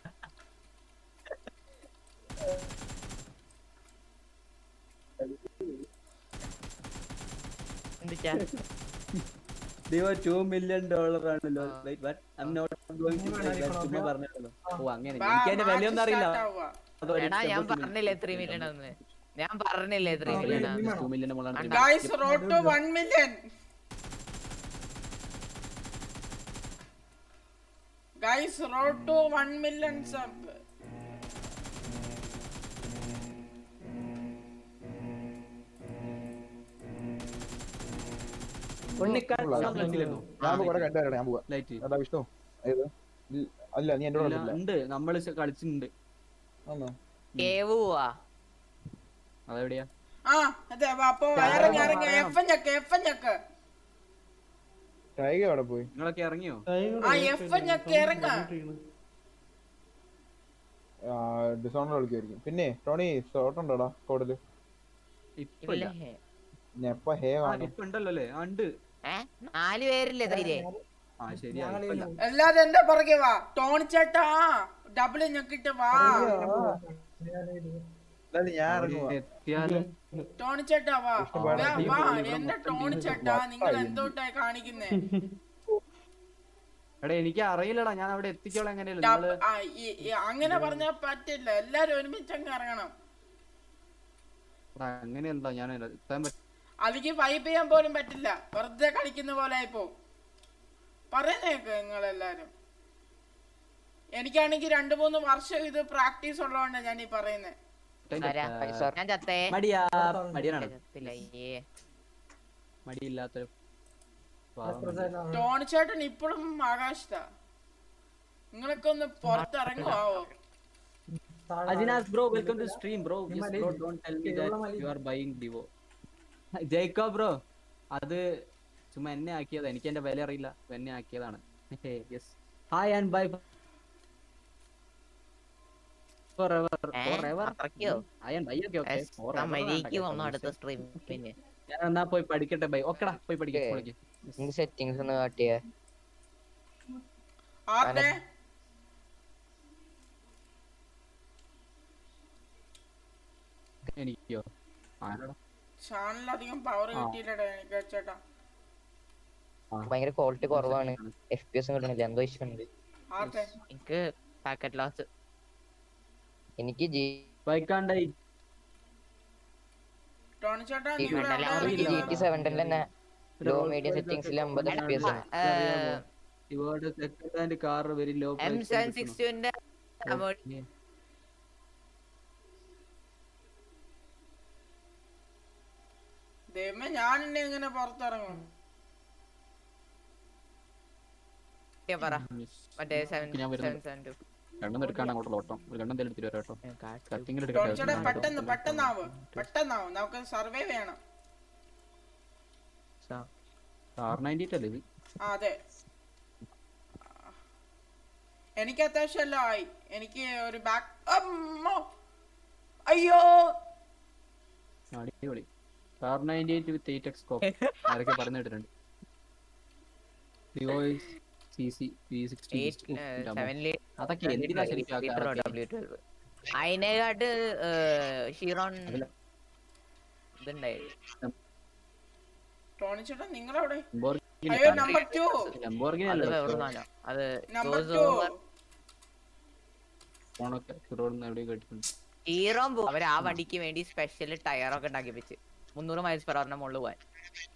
എന്തിച്ചാ ദിവ ടു മില്യൺ ഡോളർ ആണല്ലോ Wait, but I'm not going to say that. ചുമ്മാ പറഞ്ഞല്ലോ ഓ അങ്ങനെ വാ, എനിക്ക് അതിന്റെ വിലയൊന്നും match അറിയില്ല start ആവുക. അതൊരു എടാ ഞാൻ step പറഞ്ഞില്ലേ ത്രീ മില്യൺ എന്ന് ഞാൻ പറഞ്ഞില്ലേ ത്രീ മില്യൺ ടു മില്യൺ മുകളാണ് guys road to one million guys road to one million sub ഞാൻ കൂടെ കണ്ടുവരട്ടെ ഞാൻ പോവാ ലൈറ്റ് എടാ വിഷ്ണു ഏത് ഇല്ല- അല്ല നീ എന്റെ കൂടെ ഇല്ല, വന്നിട്ടില്ല ഉണ്ട് നമ്മള് ശ- കളിച്ചിട്ടുണ്ട് ആന്നോ കേവ് പോവാ അതെവിടെയാ ആ അതെ വാ, അപ്പൊ ഇറങ്ങി ഇറങ്ങി എഫ് ഞക്ക് എഫ് ഞക്ക് ടൈഗർ അവിടെ പോയി നിങ്ങളൊക്കെ ഇറങ്ങിയോ ആ എഫ് ഞക്ക് ഇറങ്ങ ഡിസോണർ കളിക്കുമായിരിക്കും പിന്നെ ടോണി ഷോട്ട് ഉണ്ടോടാ കോഡില് ഇപ്പൊ ഇല്ല. ഞാൻ എപ്പ ഹേ ആ, കാണും ഇപ്പൊ ഉണ്ടല്ലോ അല്ലേ ആ, ഉണ്ട് ഏ നാല് പേരില്ലേ ധൈര്യ ആ ശരിയാ ഇപ്പൊ ഇല്ല. എല്ലാരും എന്റെ പുറകെ വാ ടോണി ചേട്ടാ ഡബിൾ ഞെക്കിട്ട് വാ അതായത് ഞാൻ ഇറങ്ങുവാ എത്തിയാല് ടോണി ചേട്ടാ വാ ഇഷ്ടംപോലെ വാ, team വാ ഉണ്ട്. എന്റെ ടോണി ചേട്ടാ നിങ്ങൾ എന്തോട്ടായി കാണിക്കുന്നേ എടാ എനിക്ക് അറിയില്ലടാ ഞാൻ അവിടെ എത്തിക്കോളാം എങ്ങനെയല്ല ഡബ്- നിങ്ങള് ആ, ഈ- ഈ അങ്ങനെ പറഞ്ഞാ പറ്റില്ല എല്ലാരും ഒരുമിച്ച് അങ്ങ് ഇറങ്ങണം എടാ, അങ്ങനെയല്ല ഞാൻ എത്താൻ പറ്റ അതിക്ക് വൈബ് ചെയ്യാൻ പോലും പറ്റില്ല വെറുതെ കളിക്കുന്ന പോലെ ആയിപ്പോ പറയുന്നേക്ക് നിങ്ങളെല്ലാരും എനിക്കാണെങ്കിൽ രണ്ടു മൂന്ന് വർഷം ഇത് പ്രാക്ടീസ് ഉള്ളതുകൊണ്ടാ ഞാൻ ഈ പറയുന്നത് ആരാ? ഞാൻ ചത്തേ മടിയാ മടിയനാണ് ചത്തില്ല അയ്യേ മടിയില്ലാത്തൊരു പാവം മനുഷ്യൻ. ടോണി ചേട്ടൻ ഇപ്പോഴും ആകാശത്താ നിങ്ങളൊക്കെ ഒന്ന് പുറത്തിറങ്ങുവോ Ajinas bro welcome to stream bro yes bro don't tell me that you are buying Divo ജേക്കോ ബ്രോ അത് ചുമ്മാ എന്നെ ആക്കിയതാ എനിക്ക് എന്റെ വില അറിയില്ല എന്നെ ആക്കിയതാണ് yes hi and bye forever ഏ? forever അത്രയ്ക്കോ? ഐ ആൻഡ് ബൈ ഒക്കെ ഓക്കേ എസ്, ഞാൻ മര്യാദയ്ക്ക് വന്നു അടുത്ത സ്ട്രീം പിന്നെ ഞാൻ എന്നാ പോയി പഠിക്കട്ടെ ബൈ ഓക്കെടാ പോയി പഠിക്കാം സെറ്റിങ്സ് ഒന്ന് കാട്ടിയേ ആരുടെ എനിക്കോ ആരാടാ ചാനലധികം പവർ ആ. കിട്ടിയില്ലടാ എനിക്ക് ചേട്ടാ ഭയങ്കര ക്വാളിറ്റി കുറവാണ് എഫ് പി എസ് കിട്ടണില്ല എന്തോ ഇഷ്യൂ ഉണ്ട് ആരുടെ എനിക്ക് പാക്കറ്റ് ലാസ്റ്റ് എനിക്ക് ജി ബൈക്കാണ്ടായി ടോണി ചേട്ടാ ഈ നിങ്ങൾ മെഡൽ എവിടെ എനിക്ക് ജി ഇരിക്കുന്നു? ടി സെവൻ്റെ തന്നെ ലോ മീഡിയം സെറ്റിംഗ്സിൽ അമ്പത് എഫ് പി എസ് ആണ് ഇവരുടെ second hand car very low M seven six ടുവിന്റെ ദൈവമേ ഞാൻ എന്നെ എങ്ങനെ പുറത്തിറങ്ങും പറ മറ്റേ സെവൻ ഞാൻ സെവൻ വരുന്നുണ്ട് സെവൻ ടു രണ്ടും എടുക്കാണ്ട് അങ്ങോട്ട് ഓട്ടം ഒരു രണ്ടും എന്തെങ്കിലും എടുത്തിട്ട് വരാം കേട്ടോ കത്തിങ്ങനെ ടോണി ചേട്ടാ എടുക്കട്ടെ പെട്ടെന്ന് പെട്ടെന്നാവ് പെട്ടെന്നാവും നമുക്ക് സർവൈവ് ചെയ്യണം ആർ നയൻറ്റി അല്ലേ ഇത് ആ അതെ എനിക്ക് അത്യാവശ്യം എല്ലാം ആയി എനിക്ക് ഒരു ബാക്ക് അയ്യോ അടിപൊളി R ninety eight with eight X scope ആരൊക്കെ പറഞ്ഞു കേട്ടിട്ടുണ്ട് ഡിവോയ്സ് സി സി പി സിക്സ്റ്റി സെവനില് അതൊക്കെ എന്തിനാ ശരിക്കും ആ car ഒക്കെ? ഡബ്ല്യു ട്വൽവ് അതിനെക്കാട്ട് ഷീറോൺ ഇതുണ്ടായി ടോണി ചേട്ടാ നിങ്ങളവിടെ Lamborghini അയ്യോ ആണ്. നമ്പർ ടു Lamborghini അത് അല്ല വേറെ സാധനം അത് നമ്പർ goes ടു over. ഫോണൊക്കെ ഹീറോന്ന് എവിടെയോ കേട്ടിട്ടുണ്ട് ഹീറോൻ പോകും അവർ ആ വണ്ടിക്ക് വേണ്ടി സ്പെഷ്യൽ ടയറൊക്കെ ഉണ്ടാക്കി വെച്ച് മുന്നൂറ് മൈൽസ് പെർ അവറിന്റെ മുകളിൽ പോവാൻ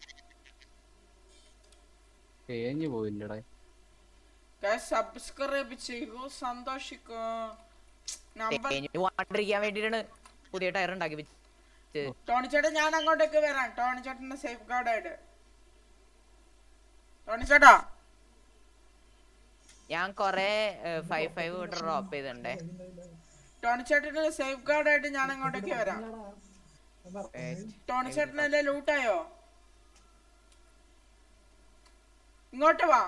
തേഞ്ഞു പോയില്ലടാ സബ്സ്ക്രൈബ് ചെയ്യൂ സന്തോഷിക്കൂ നമ്പർ പോവാണ്ടിരിക്കാൻ വേണ്ടിട്ടാണ് പുതിയ ടയർ ഉണ്ടാക്കി വെച്ച് ടോണി ചേട്ടാ ഞാൻ അങ്ങോട്ടേക്ക് വരാം ടോണി ചേട്ടന്റെ സേഫ് ഗാർഡായിട്ട് ടോണി ചേട്ടാ ഞാൻ കൊറേ ഫൈവ് ഫൈവ് ഡ്രോപ്പ് ചെയ്തിട്ടുണ്ടേ ടോണി ചേട്ടന്റെ സേഫ് ഗാർഡായിട്ട് ഞാൻ അങ്ങോട്ടേക്ക് വരാം ടോണി ചേട്ടനല്ലേ ലൂട്ടായോ ഇങ്ങോട്ട് വാ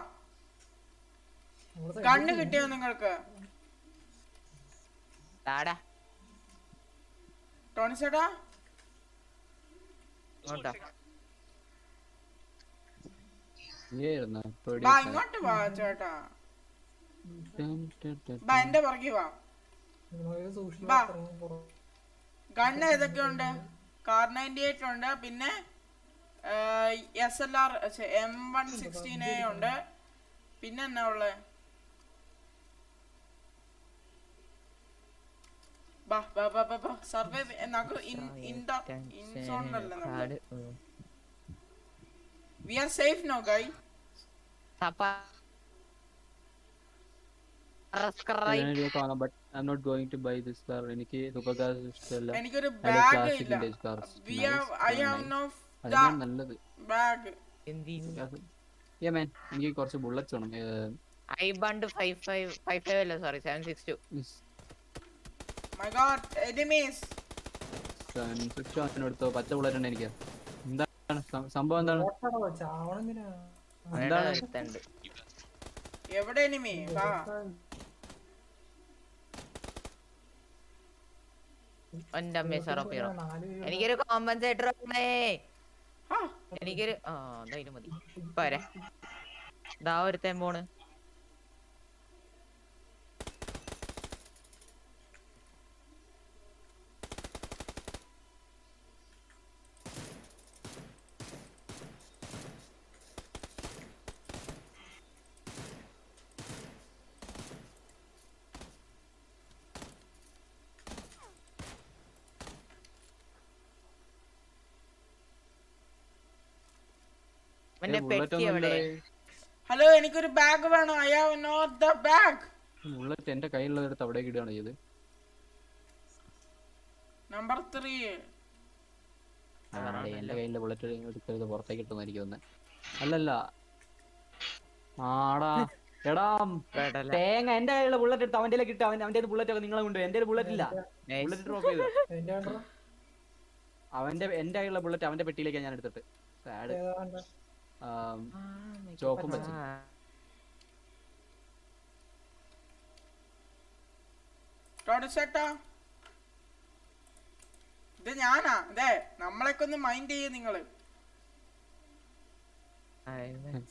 കണ്ണ് കിട്ടിയോ നിങ്ങൾക്ക് താടാ ടോണി ചേട്ടാ ഇങ്ങോട്ടാ ഇതായിരുന്നു ബാ ഇങ്ങോട്ട് വാ ചേട്ടാ ബാ എന്റെ പുറകെ വാ ബാ ഗണ്ണ് ഏതൊക്കെ ഉണ്ട് കാർ നയൻറ്റി എയ്റ്റ് ഉണ്ട് പിന്നെ S L R M one sixteen A ഉണ്ട് പിന്നെ എന്നാ ഉള്ളത് ബാ ബാ ബാ ബാ ബാ സർവൈവ് നമുക്ക് ഇൻഡോർ ഇൻസോണിലല്ല നമ്മള് we are safe no guy but I'm not going to buy this car എനിക്ക് സൂപ്പർ കാർ ഇഷ്ടമല്ല എനിക്കൊരു അതിന്റെ ബാഗ് classic ഇല്ല vintage cars. We Nice, have I very have nice. No അതിനാണ് നല്ലത് ബാഗ് Yeah, man. എനിക്ക് കുറച്ച് ബുള്ളറ്റ്സ് വേണം uh, I want five five five five അല്ല sorry seven six two miss my god enemies seven six two അതിന് എടുത്തോ പച്ച ബുള്ളറ്റ് ഉണ്ട് എനിക്ക് എന്താണ് സം- സംഭവം എന്താണ് എന്താണ് ഒരുത്തണ്ട് എവിടെ എനിമി വാ എന്റെ അമ്മേ സറപ്പിറോ എനിക്കൊരു കോമ്പൻസേറ്റർ വേണേ ആ എനിക്കൊരു ആ എന്തായാലും മതി പോരെ ദാ ഒരുത്തൻ പോണ് പിന്നെ പെട്ടി എവിടെ ഹലോ എനിക്കൊരു ബാഗ് വേണം I have not the bag bullet എന്റെ കയ്യിലുള്ളത് എടുത്ത് അവിടേക്ക് ഇടുകയാണ് ചെയ്ത് നമ്പർ ത്രീ എന്റെ കയ്യിലെ ബുള്ളറ്റ് എടുക്കരുത് പുറത്തേക്ക് ഇട്ടെന്ന് എനിക്ക് തോന്നുന്നത് അല്ലല്ല ആടാ എടാ വേണ്ടല്ലേ? തേങ്ങ എന്റെ കയ്യിലുള്ള ബുള്ളറ്റ് എടുത്ത് അവന്റെ കിട്ടും അവൻ അവന്റെ ബുള്ളറ്റ് ഒക്കെ നിങ്ങളെ കൊണ്ട് എന്റെ ബുള്ളറ്റ് ഇല്ല Nice. ബുള്ളറ്റ് ഡ്രോപ്പ് ചെയ്ത് അവന്റെ എന്റെ കയ്യിലുള്ള ബുള്ളറ്റ് അവന്റെ പെട്ടിയിലേക്കാണ് ഞാൻ എടുത്തിട്ട് സാഡ് ചോപ്പും വെച്ച് ആ, ടോണി ചേട്ടാ ഇത് ഞാനാ അതെ നമ്മളൊക്കെ ഒന്ന് മൈൻഡ് ചെയ്യ് നിങ്ങള് ആയിരുന്നു.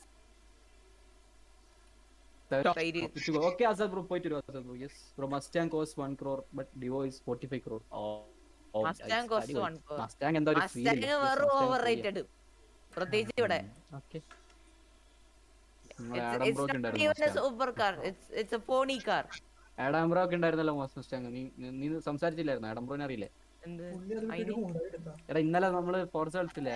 ഓക്കെ അസദ് ബ്രോ പോയിട്ട് വരൂ Asad bro yes bro Mustang cost 1 crore but Divo is 45 crore oh Mustang cost one crore. Mustang എന്താ ഒരു Mustang വെറും ഓവർ റേറ്റഡ് പ്രത്യേകിച്ച് ഇവിടെ okay It's- Adam it's broke not ഉണ്ടായിരുന്നു even a Mustang. super car. It's it's a pony car. Adam bro ഒക്കെ ഉണ്ടായിരുന്നല്ലോ മസ്റ്റാങ് നീ നീ- നീ സംസാരിച്ചില്ലായിരുന്നു ആഡം ബ്രോനെ അറിയില്ലേ എന്ത് അയിന്? എടാ ഇന്നലെ നമ്മള് ഫോർസ് കളിച്ചില്ലേ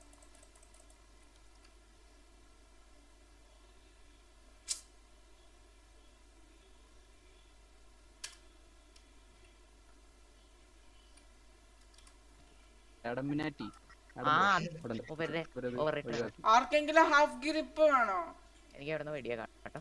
എടമിനാറ്റി ആ, മൂപ്പരുടെ overrated. ആർക്കെങ്കിലും ഹാഫ് ഗ്രിപ്പ് വേണോ എനിക്ക് അവിടെ നിന്ന് വെടിയാ കേട്ടോ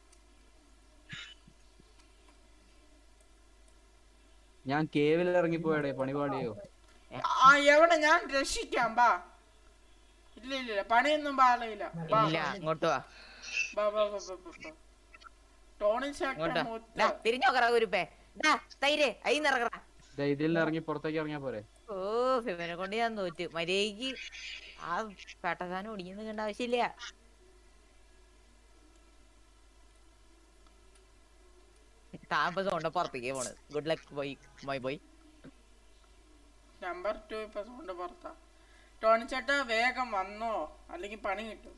ഞാൻ കേവിൽ ഇറങ്ങിപ്പോയടേ പണിപാടിയോ ആ എവിടെ ഞാൻ രക്ഷിക്കാം ബാ ഇല്ല ഇല്ല ഇല്ല പണിയൊന്നും പാടില്ല ബാ ഇല്ല ഇങ്ങോട്ട് വാ ബാ ബാ ബാ ബാ ബാ, ബാ. ടോണി ചേട്ടൻ ഇങ്ങോട്ടാ മുത്ത് ദാ, തിരിഞ്ഞോക്കറ കുരുപ്പേ ദാ തൈര് അയിന്ന് ഇറങ്ങറ ദേ ഇതിൽ നിന്ന് ഇറങ്ങി പുറത്തേക്ക് ഇറങ്ങിയാ പോരെ ഓ ഫിവനെ കൊണ്ട് ഞാൻ തോറ്റു മര്യാദക്ക് ആ പേട്ടസാനം ഒടിഞ്ഞു കണ്ട ആവശ്യമില്ല താമ്പ കൊണ്ട് പുറത്തേക്ക് പോണ് good luck boy my boy number two ഇപ്പൊ കൊണ്ട് പുറത്താ ടോണി ചേട്ടാ വേഗം വന്നോ അല്ലെങ്കിൽ പണി കിട്ടും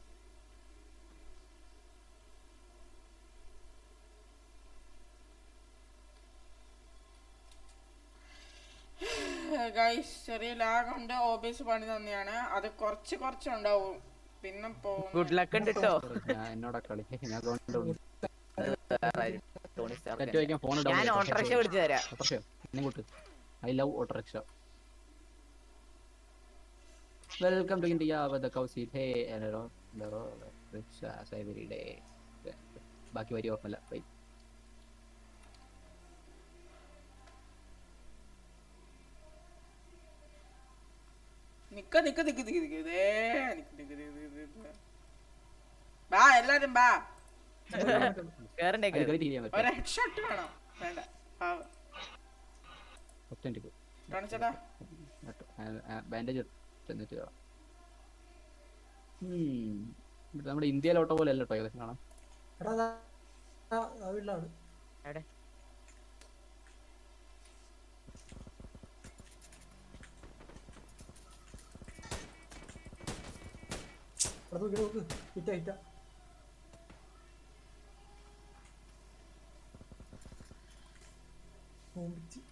ഗൈസ് ചെറിയ ലാഗ് ഉണ്ട് ഓബിയസ് പണി തന്നെയാണ് അത് കുറച്ച് കുറച്ചുണ്ടാവും പിന്നെ പോകും ഗുഡ് ലക്ക് ഉണ്ട് കേട്ടോ ഞാൻ എന്നോടാ കളി ഞാൻ അതുകൊണ്ട് ടോണി സ്റ്റാർക്ക് നെറ്റ് വയ്ക്കാൻ ഫോൺ ഞാൻ ഓട്ടോറിക്ഷ പിടിച്ചു തരാം ഓട്ടോറിക്ഷ എന്നെ കൂട്ട് I love autorickshaw welcome to India with cow seat hey എനറോ എനറോ റിക്ഷ എവരി ഡേ ബാക്കി വരി ഓർമ്മല്ല ബൈ നിക്ക നിക്ക നിക്ക നിക്ക നിക്ക ദേ നിക്ക നിക്ക നിക്ക നിക്ക നിക്ക. ബാ എല്ലാരും ബാ കേറണ്ടേ കേറ്. കളി ചെയ്യാൻ ഒരു പറ്റും ഹെഡ് ഷോട്ട് വേണം വേണ്ട പാവം. ഒറ്റ കാണിച്ചടാ ബാൻഡേജ് എന്നിട്ട് കാണാം ഉം. ഇത് നമ്മുടെ ഇന്ത്യയിലോട്ടോ പോലെ അല്ല കേട്ടോ ഏകദേശം കാണാം എടാ ദാ, ആ, ആ വീട്ടിലാണ് എവിടെ ഇവിടെ നോക്കി നോക്ക് ഹിറ്റ ഹിറ്റ ഓമ്പിച്ച്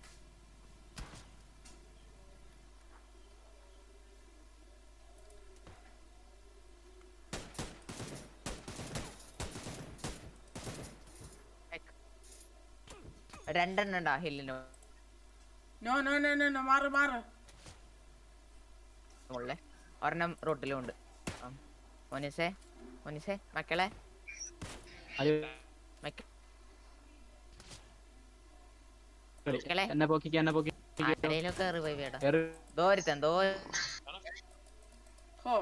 രണ്ടെണ്ണം ഉണ്ടാ ഹില്ലിന് no no no no no മാറ് മാറ് മുകളിലെ ഒരെണ്ണം റോട്ടിലും ഉണ്ട് ആ. മോനിസേ മോനിസേ മക്കളെ അത് മക്ക- മക്കളെ എന്നെ പൊക്കിക്ക എന്നെ പൊക്കി ആരേലൊക്കെ റിവൈവ് ചെയ്യടാ കേറ്. ദോരത്തൻ ദോ ഹോ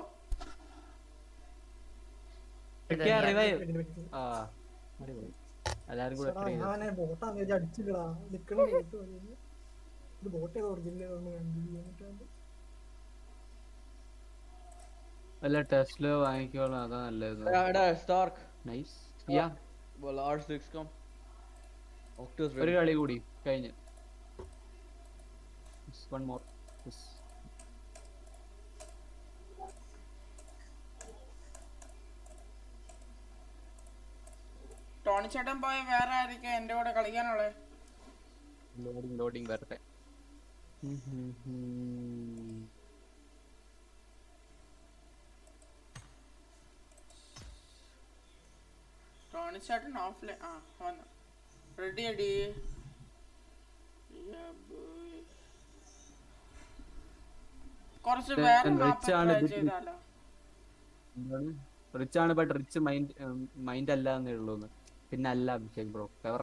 പൊക്കിയ revive. ആ അടിപൊളി. എല്ലാരും കൂടെ എടാ, try ചെയ്തു. ഞാനെ ബോട്ടാന്ന് വിചാരിച്ച് അടിച്ചില്ലടാ നിക്കണ ബോട്ട് പോലെ ഇത് ബോട്ട് ഏതോ ഒറിജിനൽ കണ്ടില്ല വല്ല ടെസ്റ്റില് വാങ്ങിക്കോളാം അതാ നല്ലത് എടാ Stark nice yeah well r6 come octus ഒരു കളി കൂടി കഴിഞ്ഞ് വൺ മോർ ടോണി ചേട്ടൻ പോയ വേറെ ആയിരിക്കും എന്റെ കൂടെ കളിക്കാനുള്ളത് ലോഡിങ് ലോഡിങ് വരട്ടെ ഉം ഹും ഹും. ടോണി ചേട്ടൻ ഓഫ്ലൈൻ ആ വന്നു റെഡി അടി Yeah, boy. കുറച്ച് ഇത് വേറെ rich മാപ്പ് ആണ് ട്രൈ ഇത്. ചെയ്താലോ റിച്ച് ആണ് ബട്ട് റിച്ച് മൈൻഡ് മൈൻഡ് അല്ല എന്നേ ഉള്ളൂ പിന്നെ അല്ല Abhishek bro fever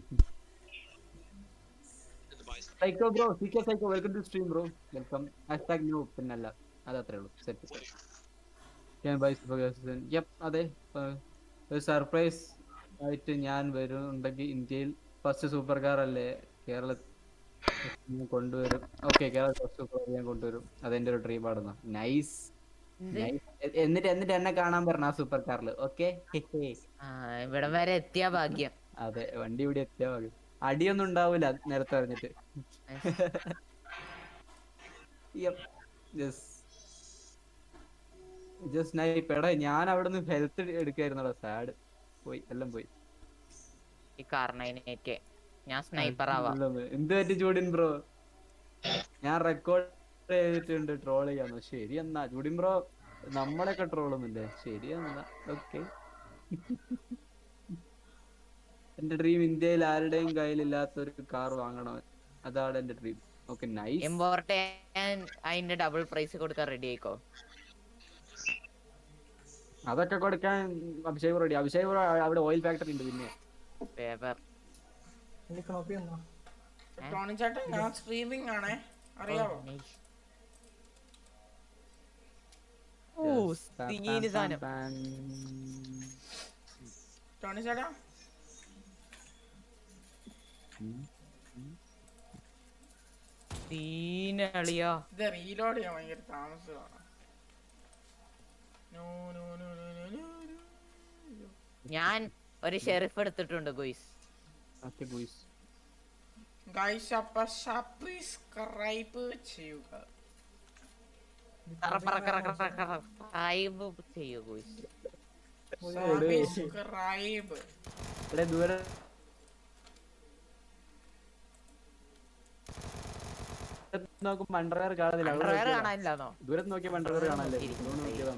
psycho bro C K psycho welcome to stream bro welcome hashtag new പിന്നല്ല അത് അത്രേ ഉള്ളൂ സെറ്റ് യപ്പ് അതെ ഏർ, ഒരു സർപ്രൈസ് ആയിട്ട് ഞാൻ വരുന്നുണ്ടെങ്കിൽ ഇന്ത്യയിൽ ഫസ്റ്റ് സൂപ്പർ കാർ അല്ലേ കേരളത്തിൽ കൊണ്ടുവരും okay Kerala first super car ഞാൻ കൊണ്ടുവരും അതെന്റെ ഒരു ഡ്രീം ആടുന്നു നൈസ് എന്നിട്ട് എന്നിട്ട് എന്നെ കാണാൻ പറഞ്ഞ ആ സൂപ്പർ കാറിൽ ഓക്കെ ആ ഇവിടം വരെ എത്തിയ ഭാഗ്യം അതെ വണ്ടി ഇവിടെ എത്തിയാ മതി അടിയൊന്നും ഉണ്ടാവൂല നേരത്തെ അറിഞ്ഞിട്ട് ജസ്റ്റ് നൈപ്പ് എടാ ഞാൻ അവിടെ നിന്ന് ഹെൽത്ത് എടുക്കായിരുന്നടാ സാഡ് പോയി എല്ലാം പോയി ഈ കാർണൈനേറ്റ് ഞാൻ സ്നൈപ്പർ ആവാം എല്ലാം പോയി. എന്ത് പറ്റി ചൂടിൻ ബ്രോ ഞാൻ റെക്കോർഡ് ചെയ്തിട്ടുണ്ട് ട്രോൾ ചെയ്യാന്ന് ശരി എന്നാ ചൂടിൻ ബ്രോ നമ്മളെയൊക്കെ ട്രോളൊന്നുമില്ലേ ശരി എന്നാ ഓക്കെ എന്റെ ഡ്രീം ഇന്ത്യയിൽ ആരുടെയും കയ്യിലില്ലാത്ത ഒരു കാർ വാങ്ങണം അതാണ് എന്റെ ഡ്രീം ഓക്കെ നൈസ് ഇമ്പോർട്ട് ചെയ്യാൻ അതിന്റെ ഡബിൾ പ്രൈസ് കൊടുക്കാൻ റെഡി ആയിക്കോ അതൊക്കെ കൊടുക്കാൻ അഭിഷേക് റെഡി അഭിഷേക് ബ്രോ അവിടെ ഓയിൽ ഫാക്ടറി ഉണ്ട് പിന്നെ പേപ്പർ എനിക്ക് നോക്കി തന്നോ ടോണി ചേട്ടൻ ഞാൻ സ്ട്രീമിംഗ് ആണേ അറിയാവോ ഓ സ്റ്റിങ്ങിന് സാധനം ടോണി ചേട്ടാ തീനളിയോ ഇത് റീലോഡ് ചെയ്യാൻ ഭയങ്കര താമസമാണ് No, no, no, no, no, no, no. ഞാൻ ഒരു ഷെറിഫ് എടുത്തിട്ടുണ്ട് ഗുയിസ് ഓക്കെ ബോയ്സ് Guys, അപ്പൊ സബ്സ്ക്രൈബ് ചെയ്യുക സബ്സ്ക്രൈബ് ചെയ്യൂ ഗുയിസ് സബ്സ്ക്രൈബ് ഇവിടെ ദൂരെ നോക്കുമ്പോ അണ്ടർവെയർ കാണുന്നില്ല അവിടെ Underwear നോക്കിയതാ. കാണാനില്ലാന്നോ? ദൂരത്ത് നോക്കിയപ്പോ അണ്ടർവെയർ കാണാനില്ല അതുകൊണ്ട് നോക്കിയതാണ്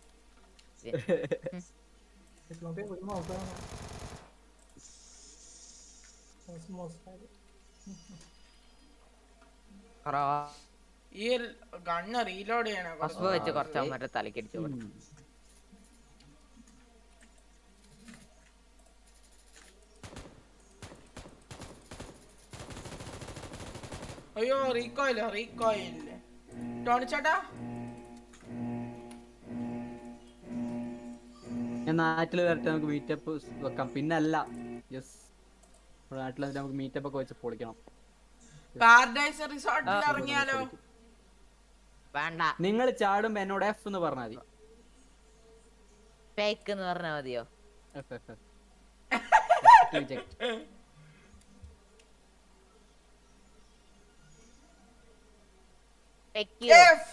നോക്കി ഒരു നോക്കാണ് മോശം ഈ ഗണ്ണ് റീലോഡ് ചെയ്യണ ഫസ്റ്റ് വെച്ച് കുറച്ച് മറ്റേ തലക്കടിച്ചു കൊടുത്തു അയ്യോ റീകോയില് റീകോയില് ടോണി ചേട്ടാ ഞാൻ നാട്ടിൽ വരട്ടെ നമുക്ക് മീറ്റപ്പ് വെക്കാം പിന്നെ അല്ല യെസ് നമ്മുടെ നാട്ടിൽ വന്നിട്ട് നമുക്ക് മീറ്റപ്പ് ഒക്കെ വെച്ച് പൊളിക്കണം പാരഡൈസ് റിസോർട്ടിൽ ഇറങ്ങിയാലോ വേണ്ട നിങ്ങൾ ചാടുമ്പോ എന്നോട് എഫ് എന്ന് പറഞ്ഞാൽ മതി ഫേക്ക് എന്ന് പറഞ്ഞാ മതിയോ F F F Reject. Fake F.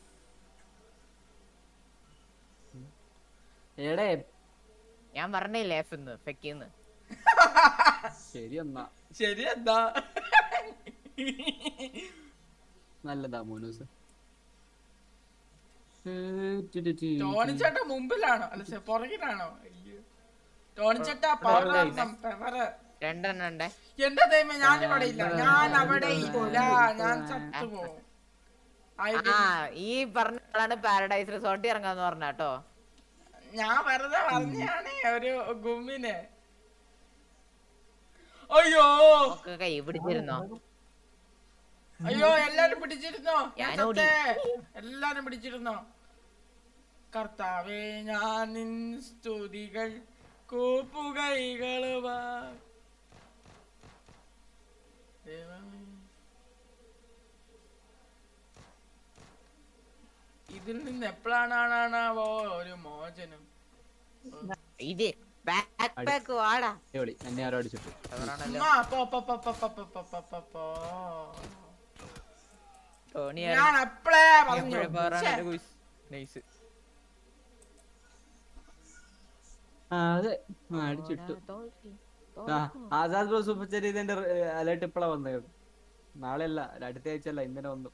എടേ ഞാൻ പറഞ്ഞില്ലേ എഫ് എന്ന് ഫേക്ക് എന്ന് ശരി എന്നാ ശരി എന്താ നല്ലതാ മോനൂസ് ടോണിച്ചേട്ട മുമ്പിലാണോ അല്ല ശ്ശെ, പുറകിലാണോ അയ്യോ. ടോണിച്ചേട്ട പവർ രണ്ടെണ്ണം ഉണ്ടേ എന്റെ ദൈവം ഞാൻ ഇവിടെ ഇല്ല ഞാൻ അവിടെ ഇല്ല ഞാൻ ചത്തുപോകും ആ ഈ പറഞ്ഞ ആളാണ് പാരഡൈസ് റിസോർട്ടിൽ ഇറങ്ങാന്ന് പറഞ്ഞ കേട്ടോ ഞാൻ വെറുതെ പറഞ്ഞാണ് ഒരു ഗുമ്മിന് അയ്യോ ഒക്കെ കൈ പിടിച്ചിരുന്നോ അയ്യോ എല്ലാരും പിടിച്ചിരുന്നോ ഞാൻ ഞാൻ ഓടി. ചത്തേ. എല്ലാരും പിടിച്ചിരുന്നോ കർത്താവേ ഞാൻ നിൻ സ്തുതികൾ കൂപ്പുകൈകളുവാ ദൈവമേ. ഇതിൽ നിന്ന് എപ്പോഴാണാണാവോ ഒരു മോചനം ഇത് ബാക്ക് പാക്ക് വാടാ അടിപൊളി എന്നെ ആരോ അടിച്ചിട്ടു അവരാണല്ലോ ഉമ്മാ, പോ, പോ, പോ, പോ, പോ, പോ, പോ, പോ, പോ, പോ. ടോണി ഞാൻ അപ്പളേ പറഞ്ഞു ശ്ശെ. നൈസ് ആ അതെ ആ, അടിച്ചിട്ടു ആ ആസാദ് ബ്രോ സൂപ്പർ ചാറ്റ് ഇതിന്റെ അലേർട്ട് ഇപ്പളാ വന്നത് നാളെ അല്ല അടുത്ത ആഴ്ച അല്ല ഇന്നലെ വന്നു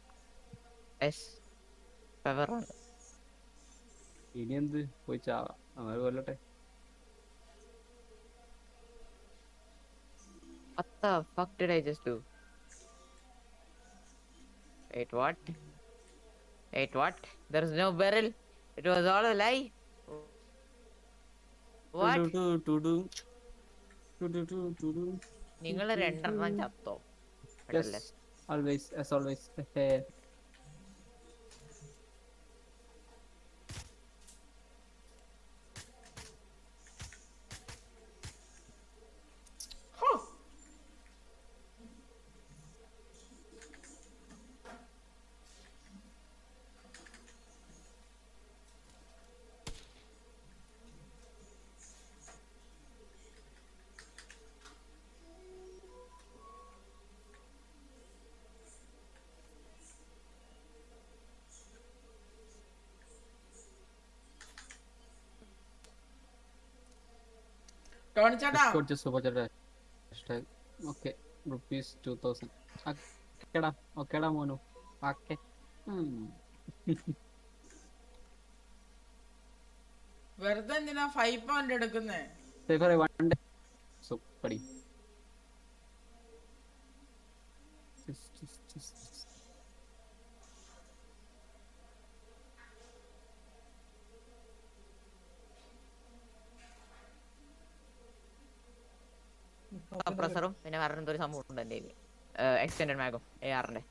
ഇനി എന്ത് പോയി ചാവാം അവർ കൊല്ലട്ടെ What the fuck did I just do? Wait, what? Wait, what? There's no barrel. It was all a lie. What? Two two two two two two two two നിങ്ങൾ രണ്ടെണ്ണം ചത്തോ Yes, always, as always. ഹോ. ടോണി ചേട്ടാ Discord super chat hashtag. Okay, rupees 2000. ഓക്കേടാ ഓക്കേടാ മോനു ഓക്കെ വെറുതെ എന്തിനാ ഫൈവ് പോയിന്റ് എടുക്കുന്നേ വൺ ഡേ സോ പടി പ്രൊസറും പിന്നെ വേറെ എന്തോ ഒരു സംഭവം ഉണ്ട് എൻ്റെ എക്സ്റ്റൻഡഡ് മാഗും എ ആറിന്റെ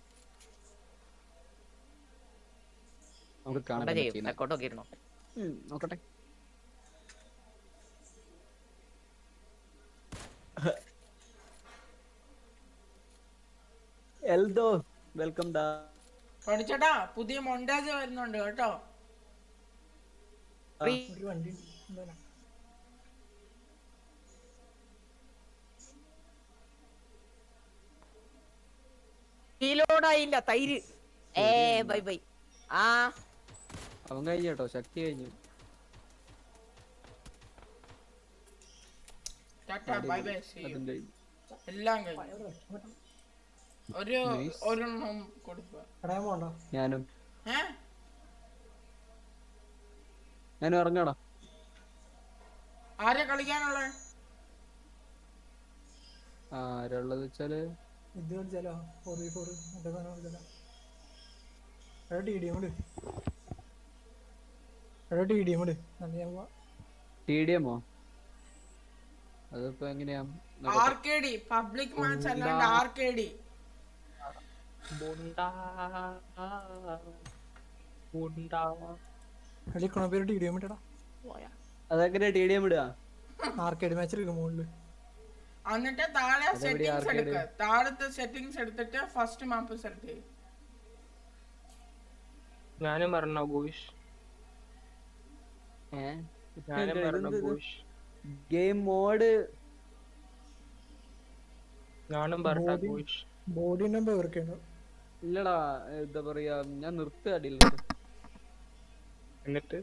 നമുക്ക് കാണാൻ എന്താ ചെയ്യും പറ്റുന്ന റെക്കോർഡ് നോക്കിയിരുന്നോ നോക്കട്ടെ എൽദോ വെൽക്കം ഡാ ടോണി ചേട്ടാ പുതിയ മൊണ്ടാജ് വരുന്നുണ്ട് കേട്ടോ ഒരു വണ്ടി എന്താ കിലോടായില്ല തൈര് ഏ ബൈ ബൈ ആ അവൻ കഴിഞ്ഞു കേട്ടോ ശക്തി കഴിഞ്ഞു tata bye bye see you. അതും കഴിഞ്ഞു എല്ലാം കഴിഞ്ഞു ഒരു ഒരെണ്ണം കൊടുക്കുക കടയാൻ പോണ്ട ഞാനും ഏ ഞാനും ഇറങ്ങാടാ ആരെ കളിക്കാനുള്ള ആരുള്ളത് വെച്ചാല് ഇത് കളിച്ചാലോ ഫോർ വി ഫോർ മറ്റേ സാധനം കളിച്ചാലോ എടാ ടി ഡി എം ഇട് എടാ ടി ഡി എം ഇട് നല്ല ഞാൻ പോവാം ടി ഡി എമ്മോ അതിപ്പോ എങ്ങനെയാ R K D public match അല്ലാണ്ട് ആർ കെ ഡി കളിക്കണ പേര് ടി ഡി എം ഇട്ടടാ അതെങ്ങനെയാ ടി ഡി എം ഇടുക ആർക്കേഡ് മാച്ച് എടുക്കും മുകളില് എന്നിട്ട് താഴെ അതെവിടെയാ സെറ്റിംഗ്സ് arcade? എടുക്ക താഴത്തെ സെറ്റിംഗ്സ് എടുത്തിട്ട് ഫസ്റ്റ് മാപ്പ് സെലക്ട് ചെയ്യും ഞാനും പറഞ്ഞോ ഗോയിഷ് ഞാനും പറഞ്ഞോ ഗോയിഷ് ഗെയിം മോഡ് ഞാനും പറഞ്ഞ Body- ഗോയിഷ് ബോഡി നമ്പർ ഇവർക്കാണ് ഇല്ലടാ എന്താ പറയാ ഞാൻ നിർത്തുക അടിയിൽ എന്നിട്ട്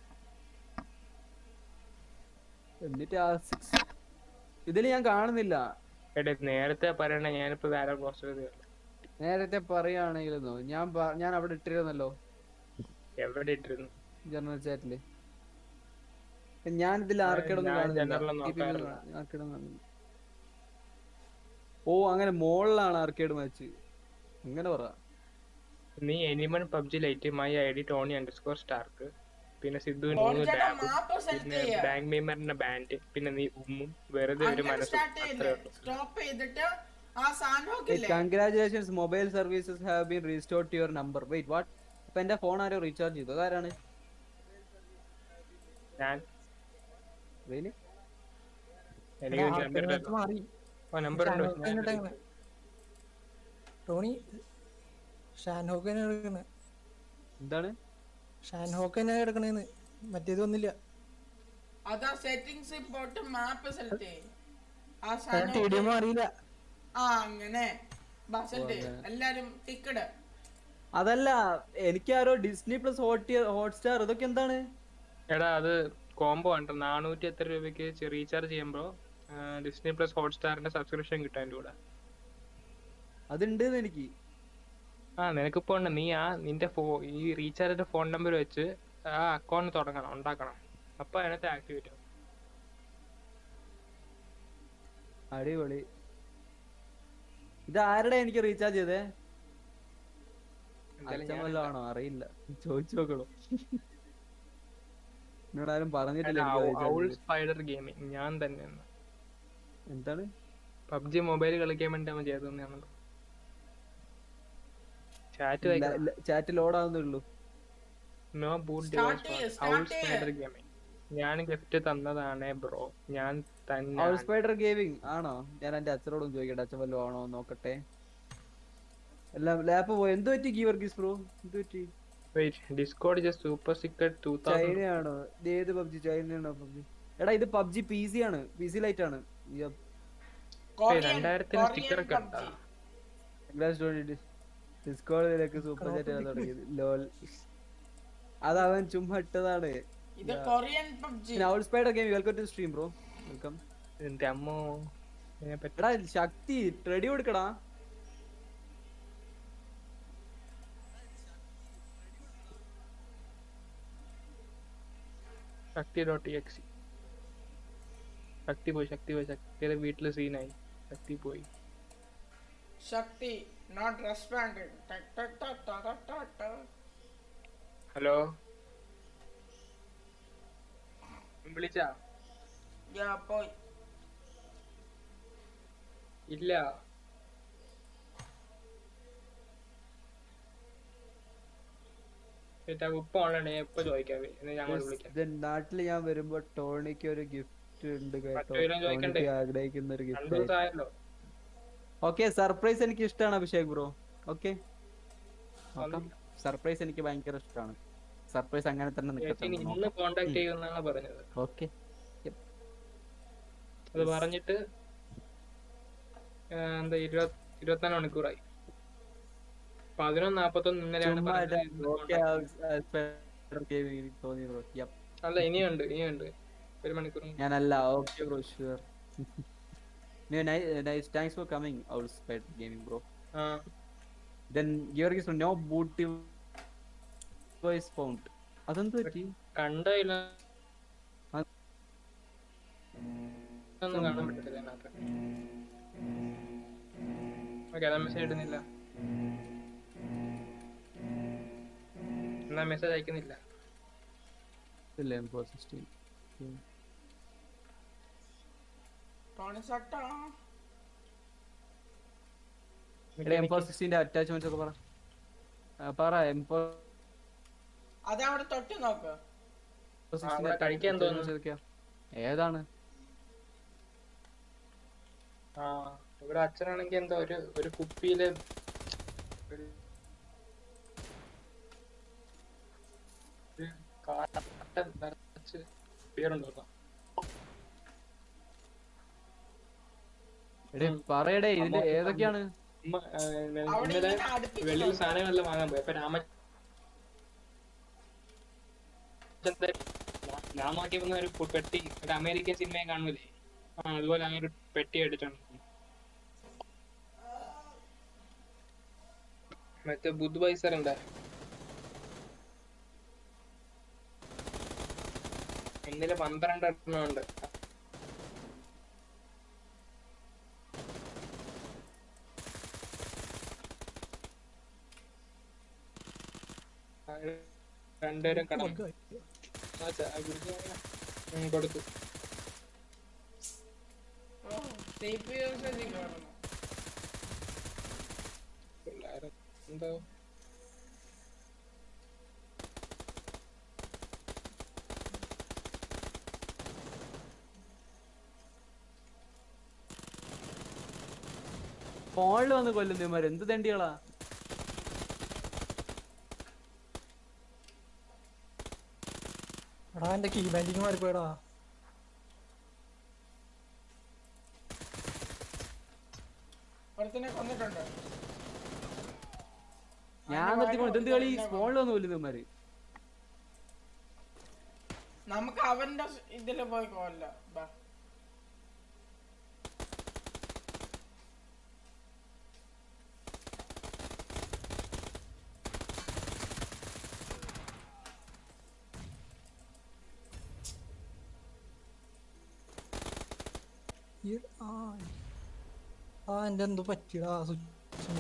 എന്നിട്ട് ആ സിക്സ് ഇതിൽ ഞാൻ കാണുന്നില്ല എടേ നേരത്തെ പറയണ ഞാനിപ്പോ വേറെ പോസ്റ്റ് ചെയ്ത് നേരത്തെ പറയുകയാണെങ്കിലെന്നോ ഞാൻ പ- ഞാൻ അവിടെ ഇട്ടിരുന്നല്ലോ എവിടെ ഇട്ടിരുന്നു ജനറൽ ചാറ്റില് ഞാൻ ഇതിൽ ആ, ആർക്കിടൊന്നും ഞാൻ കാണുന്നില്ല general ഈ people നോക്കാറില്ല. ആർക്കിടൊന്നും കാണുന്നില്ല. ഓ അങ്ങനെ മോളിലാണ് ആർക്കേഡ് മാച്ച് അങ്ങനെ പറ നീ എനിമൺ PUBG lite my I D Tony underscore Stark പിന്നെ സിദ്ധുവിന് ടോണി മൂന്ന് ചേട്ടാ, ഡാബും map select പിന്നെ ചെയ്യാ. ബാങ്ക് മീമറിന്റെ ബാൻഡ് പിന്നെ നീ ഉമ്മും വെറുതെ ഒരു അങ്ങനെ മനസ്സും സ്റ്റാർട്ട് അത്രേ ചെയ്യില്ലേ ഉള്ളൂ സ്റ്റോപ്പ് ചെയ്തിട്ട് ആ സാൻഡോക്ക് ഇല്ലേ congratulations mobile services have been restored to your number wait what ഇപ്പൊ എന്റെ ഫോൺ ആരോ റീചാർജ് ചെയ്തു അതാരാണ് ഞാൻ Really? എനിക്ക് എടാ, നമ്പർ ആർക്കേഡ് മാറി ഓ നമ്പർ ഉണ്ട് ഷാൻഹോക്ക് തന്നെ ഇട്ടേക്കണെ. ടോണി ഷാൻഹോക്ക് തന്നെ എടുക്കണേ എന്താണ് ഷാൻഹോക്ക് തന്നെ എടുക്കണേന്ന് മറ്റേത് ഒന്നില്ല അതാ സെറ്റിംഗ്സ് പോയിട്ട് മാപ്പ് സെലക്ട് ചെയ്യും ആ ടി ഡി സാധനം അറിയില്ല ആ അങ്ങനെ ബസറ്റ് എല്ലാരും ടിക്കറ്റ് അതല്ല എനിക്ക് ആരോ ഡിസ്നി പ്ലസ് ഹോട്ട് ഹോട്ട്സ്റ്റാർ ഇതൊക്കെ എന്താണ് എടാ അത് കോംബോ ആണ് നാനൂറ്റി എത്ര രൂപയ്ക്ക് റീചാർജ് ചെയ്യുമ്പോ ഡിസ്നി പ്ലസ് ഹോട്ട്സ്റ്റാറിന്റെ സബ്സ്ക്രിപ്ഷൻ കിട്ടും അതിന്റെ കൂടെ അതുണ്ട് എനിക്ക് ആ നിനക്കിപ്പോ ഉണ്ട് നീ ആ നിന്റെ ഫോ ഈ റീചാർജിന്റെ ഫോൺ നമ്പർ വെച്ച് ആ അക്കൗണ്ട് തുടങ്ങണം ഉണ്ടാക്കണം അപ്പൊ അതിനകത്ത് ആക്ടിവേറ്റ് ആവും അടിപൊളി ഇത് ആരുടെ എനിക്ക് റീചാർജ് ചെയ്തേ എന്തായാലും അച്ഛൻ ഞാൻ വല്ലതും ആണോ അറിയില്ല ചോദിച്ചു നോക്കണോ എന്നോട് ആരും പറഞ്ഞിട്ടില്ല അല്ല, എനിക്ക് ഔ- ഔൾ recharge ചെയ്ത്. സ്പൈഡർ ഗെയിമിംഗ് ഞാൻ തന്നെയാണ് എന്താണ് പബ്ജി മൊബൈൽ കളിക്കാൻ വേണ്ടി അവൻ ചെയ്തതെന്നാണ് ചാറ്റ് വായിക്കണം ചാറ്റ് ലോഡ് ആവുന്നേ ഉള്ളൂ നോ ബൂട്ട് Start ചെയ്യ്, ഡിവൈസ് ഔൾ start ചെയ്യ്. സ്പൈഡർ ഗെയിമിംഗ് ഞാൻ ഗിഫ്റ്റ് തന്നതാണ് ബ്രോ ഞാൻ തന്നെ ഔൾ സ്പൈഡർ ഗെയിമിംഗ് ആണോ ഞാൻ എന്റെ അച്ഛനോടും ചോദിക്കട്ടെ അച്ഛൻ വല്ലതും ആണോ എന്ന് നോക്കട്ടെ എല്ലാം ലാപ്പ് പോയി എന്ത് പറ്റി ഗീവർഗീസ് ബ്രോ എന്ത് പറ്റി wait Discord just super secret two thousand ചൈനയാണോ ഇത് ഏത് പബ്ജി ചൈനയാണോ പബ്ജി എടാ ഇത് പബ്ജി പി സി ആണ് പി സി ലൈറ്റ് ആണ് രണ്ടായിരത്തിന് സ്റ്റിക്കർ ഒക്കെ ഉണ്ടാ ഡിസ്കോഡിലേക്ക് സൂപ്പർ ചാറ്റ് ചെയ്യാൻ തുടങ്ങിയത് ലോൽ അത് അവൻ ചുമ്മാ ഇട്ടതാണ് ഇത് Korean PUBG owl spider game welcome to stream bro welcome എന്റെ അമ്മോ ഇതിനെ പറ്റി എടാ ശക്തി റെഡി കൊടുക്കടാ ശക്തി ഡോട്ട് എക്സി ശക്തി പോയി ശക്തി പോയി ശക്തിയുടെ വീട്ടില് സീനായി ശക്തി പോയി ശക്തി നോട്ട് റെസ്പോണ്ടഡ് ഹലോ വിളിച്ചാ യാ പോയി ഇല്ല ചേട്ടാ ഉപ്പ ഓൺലൈൻ എപ്പോ ചോദിക്കാവേ എന്ന് ഞങ്ങൾ വിളിക്കാം Then നാട്ടില് ഞാൻ വരുമ്പോ ടോണിക്ക് ഒരു ഗിഫ്റ്റ് ഉണ്ട് കേട്ടോ മറ്റവരും ചോദിക്കണ്ടേ? ടോണിക്ക് ആഗ്രഹിക്കുന്ന ഒരു രണ്ടു ഗിഫ്റ്റ് ദിവസം ആയല്ലോ ഓക്കെ സർപ്രൈസ് എനിക്ക് ഇഷ്ടമാണ് അഭിഷേക് ബ്രോ ഓക്കെ സർപ്രൈസ് എനിക്ക് ഭയങ്കര ഇഷ്ടമാണ് സർപ്രൈസ് അങ്ങനെ തന്നെ ചേച്ചി ഇനി ഇന്ന് കോണ്ടാക്ട് ചെയ്യുമെന്നാണ് പറഞ്ഞത് ഓക്കെ അത് പറഞ്ഞിട്ട് ആ, എന്താ ഇരുപത് ഇരുപത്തിനാല് മണിക്കൂറായി പതിനൊന്ന് നാപ്പത്തൊന്ന് ഇന്നലെയാണ് ചുമ്മാ പറഞ്ഞത് ഇടാ. ഇന്ന് Okay, contact ആ, ആ, എനിക്ക് തോന്നി ബ്രോ യപ്പ് അല്ല ഇനിയുണ്ട് ഇനിയുണ്ട് ഒരു മണിക്കൂർ ഞാനല്ല okay bro sure nice thanks for coming owl spider gaming bro ആ then Georgis no boot voice found അതെന്ത് പറ്റി കണ്ടില്ല ഒന്നും കാണാൻ പറ്റത്തില്ല അതിനകത്ത് ഓക്കെ അതാ മെസ്സേജ് ഇടുന്നില്ല എന്നാ മെസ്സേജ് അയക്കുന്നില്ല ഇല്ല എംപോ സിക്സ്റ്റീൻ ടോണി സട്ടാ എംപോ സിക്സ്റ്റീൻ്റെ അറ്റാച്ച്മെന്റ്സ് ഒക്കെ പറ ആ, പറ എംപോ അതവിടെ തൊട്ട് നോക്ക് അവിടെ കഴിക്കാൻ തോന്നുന്നു. ഏതാണ് ആ ഇവിടെ അച്ഛനാണെങ്കിൽ എന്താ ഒരു ഒരു കുപ്പിയില് ഒരു ഒരു കാട്ടൻ നിറച്ച് ബിയറുണ്ടോ എടേ പറയടേ ഇതില് ഏതൊക്കെയാണ് ഉമ്മ, ആ, ഇന്നലെ അവിടെ ഇന്നലെ ഇങ്ങനെ അടുപ്പിച്ച് വെളിയിൽ വെക്കാം. സാധനങ്ങളെല്ലാം വാങ്ങാൻ പോയി അപ്പൊ രാമ ഞാൻ നോക്കിയപ്പോ ഒരു പു- പെട്ടി ഒരു അമേരിക്കൻ സിനിമയെ കാണൂലേ ആ അതുപോലെ അങ്ങനെ ഒരു പെട്ടി എടുത്തോണ്ട് വന്നു. മറ്റേ ബുദ്ധ പൈസർ ഉണ്ടാ ഒന്നില് പന്ത്രണ്ട് എണ്ണം ഉണ്ട് ആ, രണ്ടുപേരും കടന്നു ആ, ച- ആ, ഗുരുജി അങ്ങനെ, ഉം, കൊടുത്തു ഓ CPU usage കേറുന്നു. പിള്ളേരെ എന്തോ ഫോണിൽ വന്ന് കൊല്ലുന്നു ഇവന്മാര് എന്ത് തെണ്ടികളാ എടാ എന്റെ കീ ബാൻഡിങ് മാറിപ്പോയടാ ഒരുത്തനെ കൊന്നിട്ടുണ്ട് ഞാൻ നിർത്തി പോണു ഇതെന്ത് കളി ഫോണിൽ വന്ന് കൊല്ലുന്നു ഇവന്മാര് നമുക്ക് അവന്റെ സ് ഇതില് പോയി കൊല്ല ബാ ഈ ആ ആ എന്റെ എന്തോ പറ്റിയടാ switch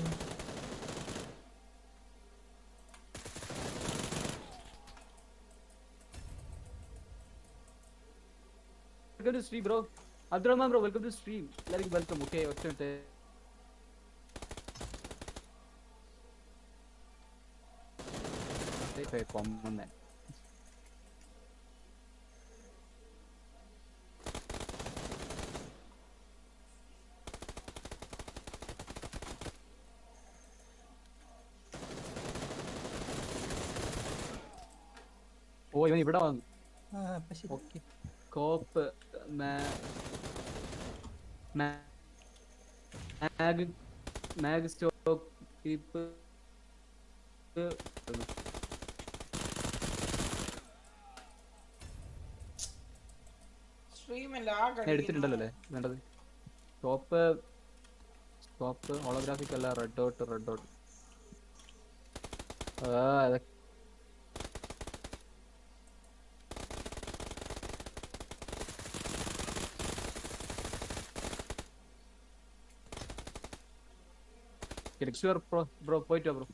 welcome to stream bro Abdurahman bro welcome to stream എല്ലാവർക്കും വെൽക്കം ഓക്കെ ഒറ്റ മിനിറ്റ് കൊമ്പന്നെ ഓ ഇവൻ ഇവിടെ വന്നു ആ അപ്പൊ ശരി ഓക്കെ കോപ്പ് mag mag stock grip stream lag എടുത്തിട്ടുണ്ടല്ലോ അല്ലേ വേണ്ടത് ടോപ്പ് ടോപ്പ് ഹോളോഗ്രാഫിക് അല്ല റെഡ് ഡോട്ട് റെഡ് ഡോട്ട് ആ അതൊക്കെ ഷുവർ ബ്രോ ബ്രോ പോയിട്ട് ബ്രോ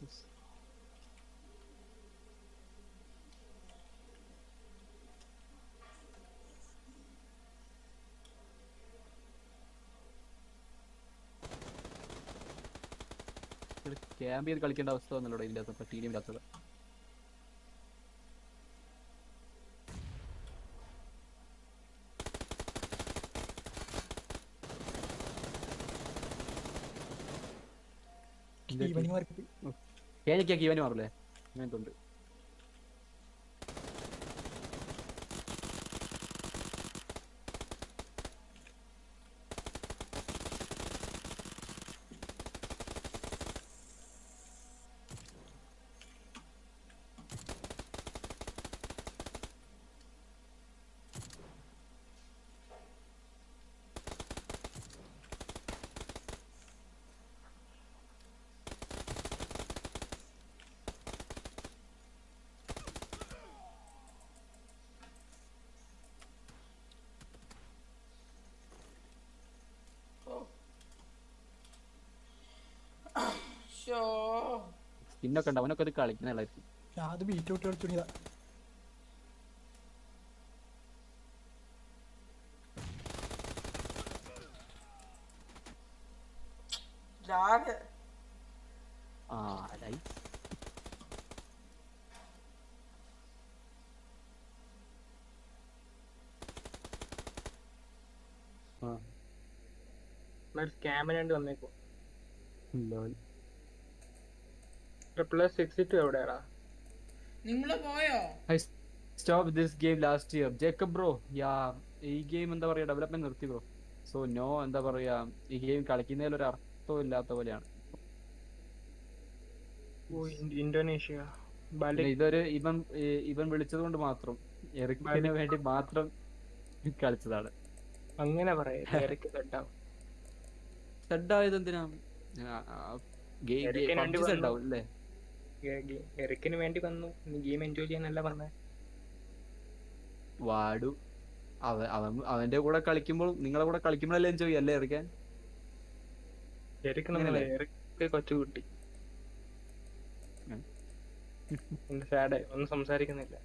ക്യാമ്പ് ചെയ്ത് കളിക്കേണ്ട അവസ്ഥ വന്നല്ലോ ഇതിൻ്റെ അകത്ത് ടീം ഇല്ലാത്തത് കീ ബാൻഡിങ് മാറിപ്പോയി കേനിക്കാക്കി ഇവന് മാറില്ലേ അങ്ങനത്തെ ഉണ്ട് ഷോ സ്കിന്നൊക്കെ ഉണ്ട് അവനൊക്കെ ഇത് കളിക്കുന്നതായിരിക്കും ഞാൻ അത് ബീറ്റ് ഔട്ട് കളിച്ചോണിയതാ ലാഗ് ആ ലൈ ആ സ്കാമിനാണ്ട് വന്നേക്കോ പ്ലസ് സിക്സ്റ്റി ടു എവിടെയാടാ നിങ്ങള് പോയോ I stop this game last year Jacob bro yeah ഈ ഗെയിം എന്താ പറയാ ഡെവലപ്മെന്റ് നിർത്തി ബ്രോ സോ നോ എന്താ പറയാ ഈ ഗെയിം കളിക്കുന്നതിൽ ഒരു അർത്ഥവും ഇല്ലാത്ത പോലെയാണ് ഓ ഇൻ- ഇന്തോനേഷ്യ പിന്നെ ബാലിക് ഇതൊരു ഇവൻ ഏ- ഇവൻ വിളിച്ചത് കൊണ്ട് മാത്രം എറിക്കിന് വേണ്ടി മാത്രം കളിച്ചതാണ് അങ്ങനെ പറയാം ഇടയ്ക്ക് സെറ്റാവും സെഡായത് എന്തിനാ എറിക്കിന് വേണ്ടി സെഡ് വന്നു. ആവും അല്ലേ എറിക്കിന് വേണ്ടി വന്നു ഗെയിം എൻജോയ് ചെയ്യാനല്ല പറഞ്ഞത് വാടു അവ അവൻ അവന്റെ കൂടെ കളിക്കുമ്പോൾ നിങ്ങളെ കൂടെ കളിക്കുമ്പോഴല്ലേ എൻജോയ് അല്ലേ എറിക്കാൻ എറിക്ക് നമ്മളെ അങ്ങനെയല്ലേ? എറിക്ക് കൊച്ചുകുട്ടി ഉം. സാഡ് ഒന്നും സംസാരിക്കുന്നില്ല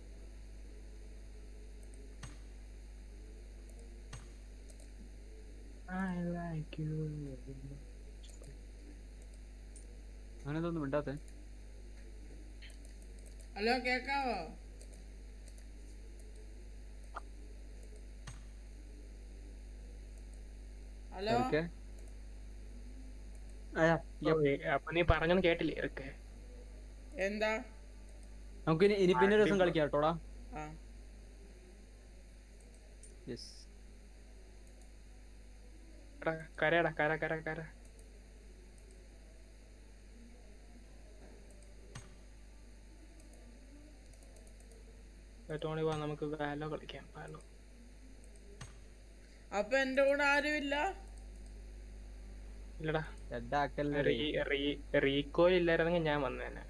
I like you. അങ്ങനെന്തൊന്നും മിണ്ടാത്തെ ഹലോ കേക്കാവോ ഹലോ എറിക്കെ ഓ, ഏ, അപ്പൊ നീ പറഞ്ഞൊന്നും കേട്ടില്ലേ എറിക്ക് എന്താ നമുക്ക് ഇനി ഇനി പിന്നെ ഒരു ദിവസം കളിക്കാം കേട്ടോടാ ആ യെസ് എടാ, കരയടാ കര കര കര ഏ, ടോണി വാ നമുക്ക് വാലോ കളിക്കാം വാലോ അപ്പൊ എന്റെ കൂടെ ആരുമില്ല ഇല്ലടാ സെഡാക്കല്ലേ റീ- റീ- റീകോ ഇല്ലായിരുന്നെങ്കിൽ ഞാൻ വന്നേനെ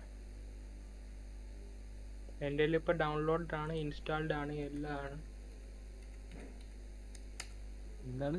എൻ്റെ ഇപ്പൊ ഡൗൺലോഡ് ആണ് ഇൻസ്റ്റാൾഡ് ആണ് എല്ലാം ആണ് എന്താണ്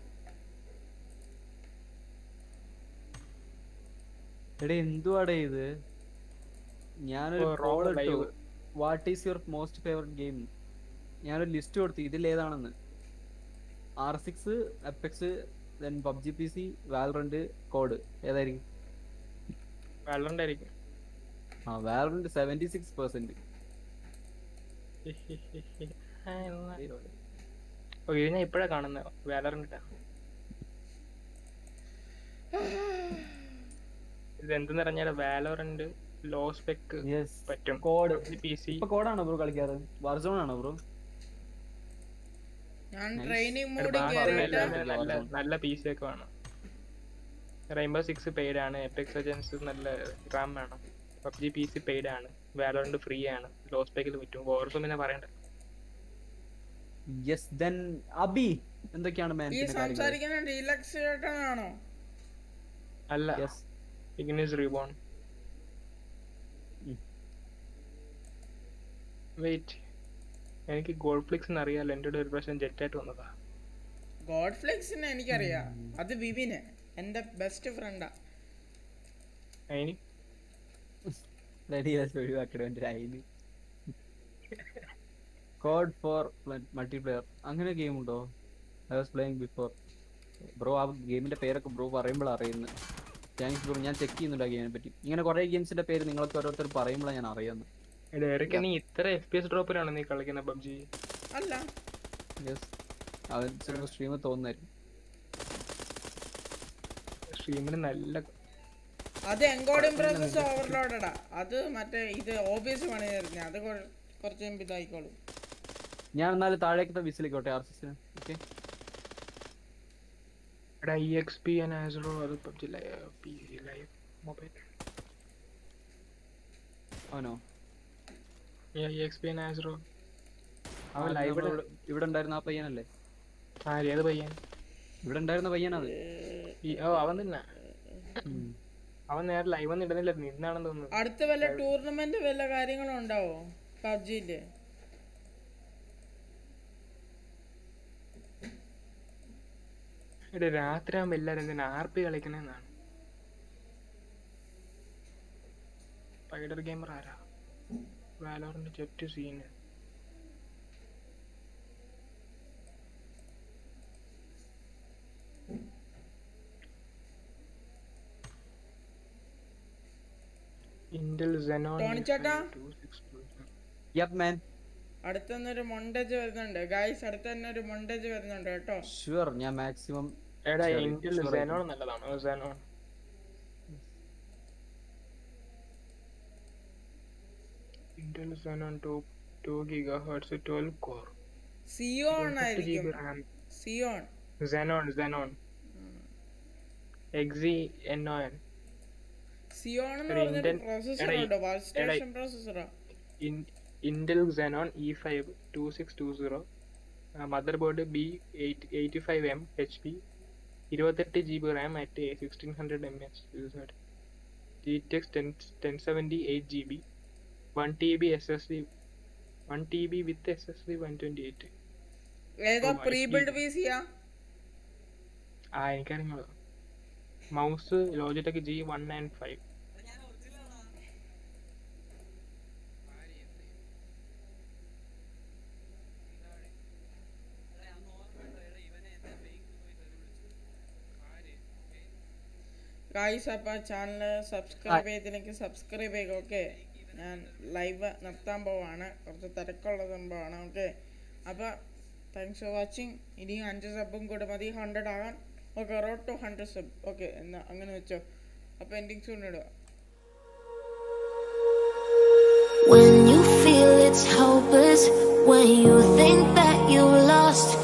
എടേ എന്തുവാടേ ഇത് ഞാനൊരു ഓ, raw കോൾ ഇട്ടു live. What is your most favourite game ഞാനൊരു ലിസ്റ്റ് കൊടുത്തു ഇതിൽ ഏതാണെന്ന് R six Apex then PUBG P C Valorant COD ഏതായിരിക്കും വാലറന്റ് ആയിരിക്കും ആ Valorant seventy six percent oh ഇത് ഞാൻ ഇപ്പഴാ കാണുന്നത് വാലറന്റ് ഇത് എന്തെന്ന് പറഞ്ഞാൽ വാലോറന്റ് ലോ സ്പെക്ക് പറ്റും കോഡ് പി സി ഇപ്പൊ കോഡാണോ ബ്രോ കളിക്കാറ് വാർസോൺ ആണോ ബ്രോ ഞാൻ Nice. ട്രെയിനിങ് എടാ, മോഡിൽ ബാ- കയറിയിട്ട് ബാ- നല്ല നല്ല പി സി ഒക്കെ വേണം റെയിൻബോ സിക്സ് പെയ്ഡ് ആണ് എപ്പെക്സ് ഏജൻസ് നല്ല റാം വേണം പബ്ജി പി സി പെയ്ഡ് ആണ് വാലോറന്റ് ഫ്രീ ആണ് ലോ സ്പെക്കിൽ പറ്റും ഓർക്കും പിന്നെ പറയണ്ട യെസ് ദെൻ അബി എന്തൊക്കെയാണ് മാൻ ഈ സംസാരിക്കുന്ന ഡീലക്സ് ചേട്ടനാണോ അല്ല ഇഗ്നിസ് റീബോൺ വെയിറ്റ് എനിക്ക് ഗോൾഡ് ഫ്ലിക്സ് അറിയാലോ എൻ്റെ ഒരു പ്രാവശ്യം ജെറ്റായിട്ട് വന്നതാ ഗോഡ് ഫ്ലെക്സിനെ എനിക്കറിയാം അത് വിവിന് എന്റെ ബെസ്റ്റ് ഫ്രണ്ടാ അതിന് റെഡി ഒഴിവാക്കണം എൻ്റെ അയിന് കോഡ് ഫോർ മൾട്ടിപ്ലെയർ അങ്ങനെ ഗെയിം ഉണ്ടോ I was playing before bro ആ ഗെയിമിന്റെ പേരൊക്കെ ബ്രോ പറയുമ്പോൾ അറിയുന്നത് താങ്ക്സ് ബ്രോ ഞാൻ ചെക്ക് ചെയ്യുന്നുണ്ട് ആ ഗെയിമിനെ പറ്റി ഇങ്ങനെ കുറെ ഗെയിംസിന്റെ പേര് നിങ്ങൾക്ക് ഓരോരുത്തർ പറയുമ്പോഴാണ് ഞാൻ അറിയുന്നത് എടാ ഇടയ്ക്ക് നീ ഇത്ര എഫ് പി എസ് ഡ്രോപ്പിലാണോ നീ കളിക്കുന്ന പബ്ജി അല്ല യെസ് അവൻ ചിലപ്പോൾ സ്ട്രീം തോന്നുന്നായിരിക്കും സ്ട്രീമിന് നല്ല അത് എൻകോഡിംഗ് പ്രോസസ് ഓവർലോഡടാ അത് മറ്റേ ഇത് ഓബിയസ് പണി തരുന്ന അത് കൊ- കുറച്ച് മുമ്പ് ഇതായിക്കോളും ഞാൻ എന്നാലും താഴേക്കത്തെ വിസിലിക്കോട്ടെ ആർ സിസിന് ഓക്കെ എടാ ഇ എക്സ് പി ആൻഡ് ആസറോ അത് പബ്ജി പി ലൈവ് മൊബൈൽ അവനോ ഇ എക്സ് പി ആൻഡ് ആസറോ അവൻ അവൻ live ഇവിടെ ഇവിടെ ഉണ്ടായിരുന്ന ആ പയ്യനല്ലേ ആര് ഏത് പയ്യൻ ഇവിടെ ഉണ്ടായിരുന്ന പയ്യനത് ഈ ഓ അവൻ തന്നെ അവൻ നേരെ ലൈവ് ഒന്നും ഇടുന്നില്ല നിന്നാണെന്ന് തോന്നുന്നു അടുത്ത വല്ല ടൂർണമെന്റ് വല്ല കാര്യങ്ങളും ഉണ്ടാവോ പബ്ജിയില് എടാ രാത്രി ആകുമ്പോ എല്ലാരും എന്തിനാ ആർ പി കളിക്കണെന്നാണ് സ്പൈഡർ ഗെയിമർ ആരാ വാലോറിന്റെ ജെറ്റ് സീന് ഇന്റൽ സെനോൺ ടോണി ചേട്ടാ യപ്പ് മാൻ അടുത്ത തന്നെ ഒരു മൊണ്ടേജ് വരുന്നുണ്ട് ഗൈസ് അടുത്ത തന്നെ ഒരു മൊണ്ടേജ് വരുന്നുണ്ട് കേട്ടോ ഷുവർ ഞാൻ മാക്സിമം എടാ Sorry, ഇന്റൽ sure സെനോൺ നല്ലതാണോ Xenon Intel Xenon two two gigahertz twelve core Xeon ആയിരിക്കും Xeon Xenon Xenon X N O N Xeon എന്ന് ഒരു പറഞ്ഞൊരു Intel- പ്രോസസ്സർ എടാ, ഉണ്ടോ വർക്ക് എടാ, സ്റ്റേഷൻ പ്രോസസ്സറാ Intel Xenon E five two six two zero motherboard B eight eighty five M H P ഇരുപത്തെട്ട് G B RAM at sixteen hundred M H used G T X ten ten seventy eight G B one T B S S D one T B with S S D one twenty eight ഏതാ Oh, pre I build see. P സിയാ ആ എനിക്കറിയാം mouse Logitech G one nine five guys അപ്പോൾ ചാനൽ സബ്സ്ക്രൈബ് ചെയ്തില്ലെങ്കിൽ സബ്സ്ക്രൈബ് ചെയ്യുക ഓക്കെ ഞാൻ ലൈവ് നിർത്താൻ പോവാണ് കുറച്ച് തിരക്കുള്ള സംഭവമാണ് ഓക്കെ അപ്പോൾ താങ്ക്സ് ഫോർ വാച്ചിങ് ഇനിയും അഞ്ച് സബും കൂടെ മതി ഹൺഡ്രഡ് ആകാൻ okay road to hundred sub okay എന്നാൽ അങ്ങനെ വെച്ചോ അപ്പോൾ എൻഡിങ് സൂൺ ഇടുക When you feel it's hopeless, when you think that you lost,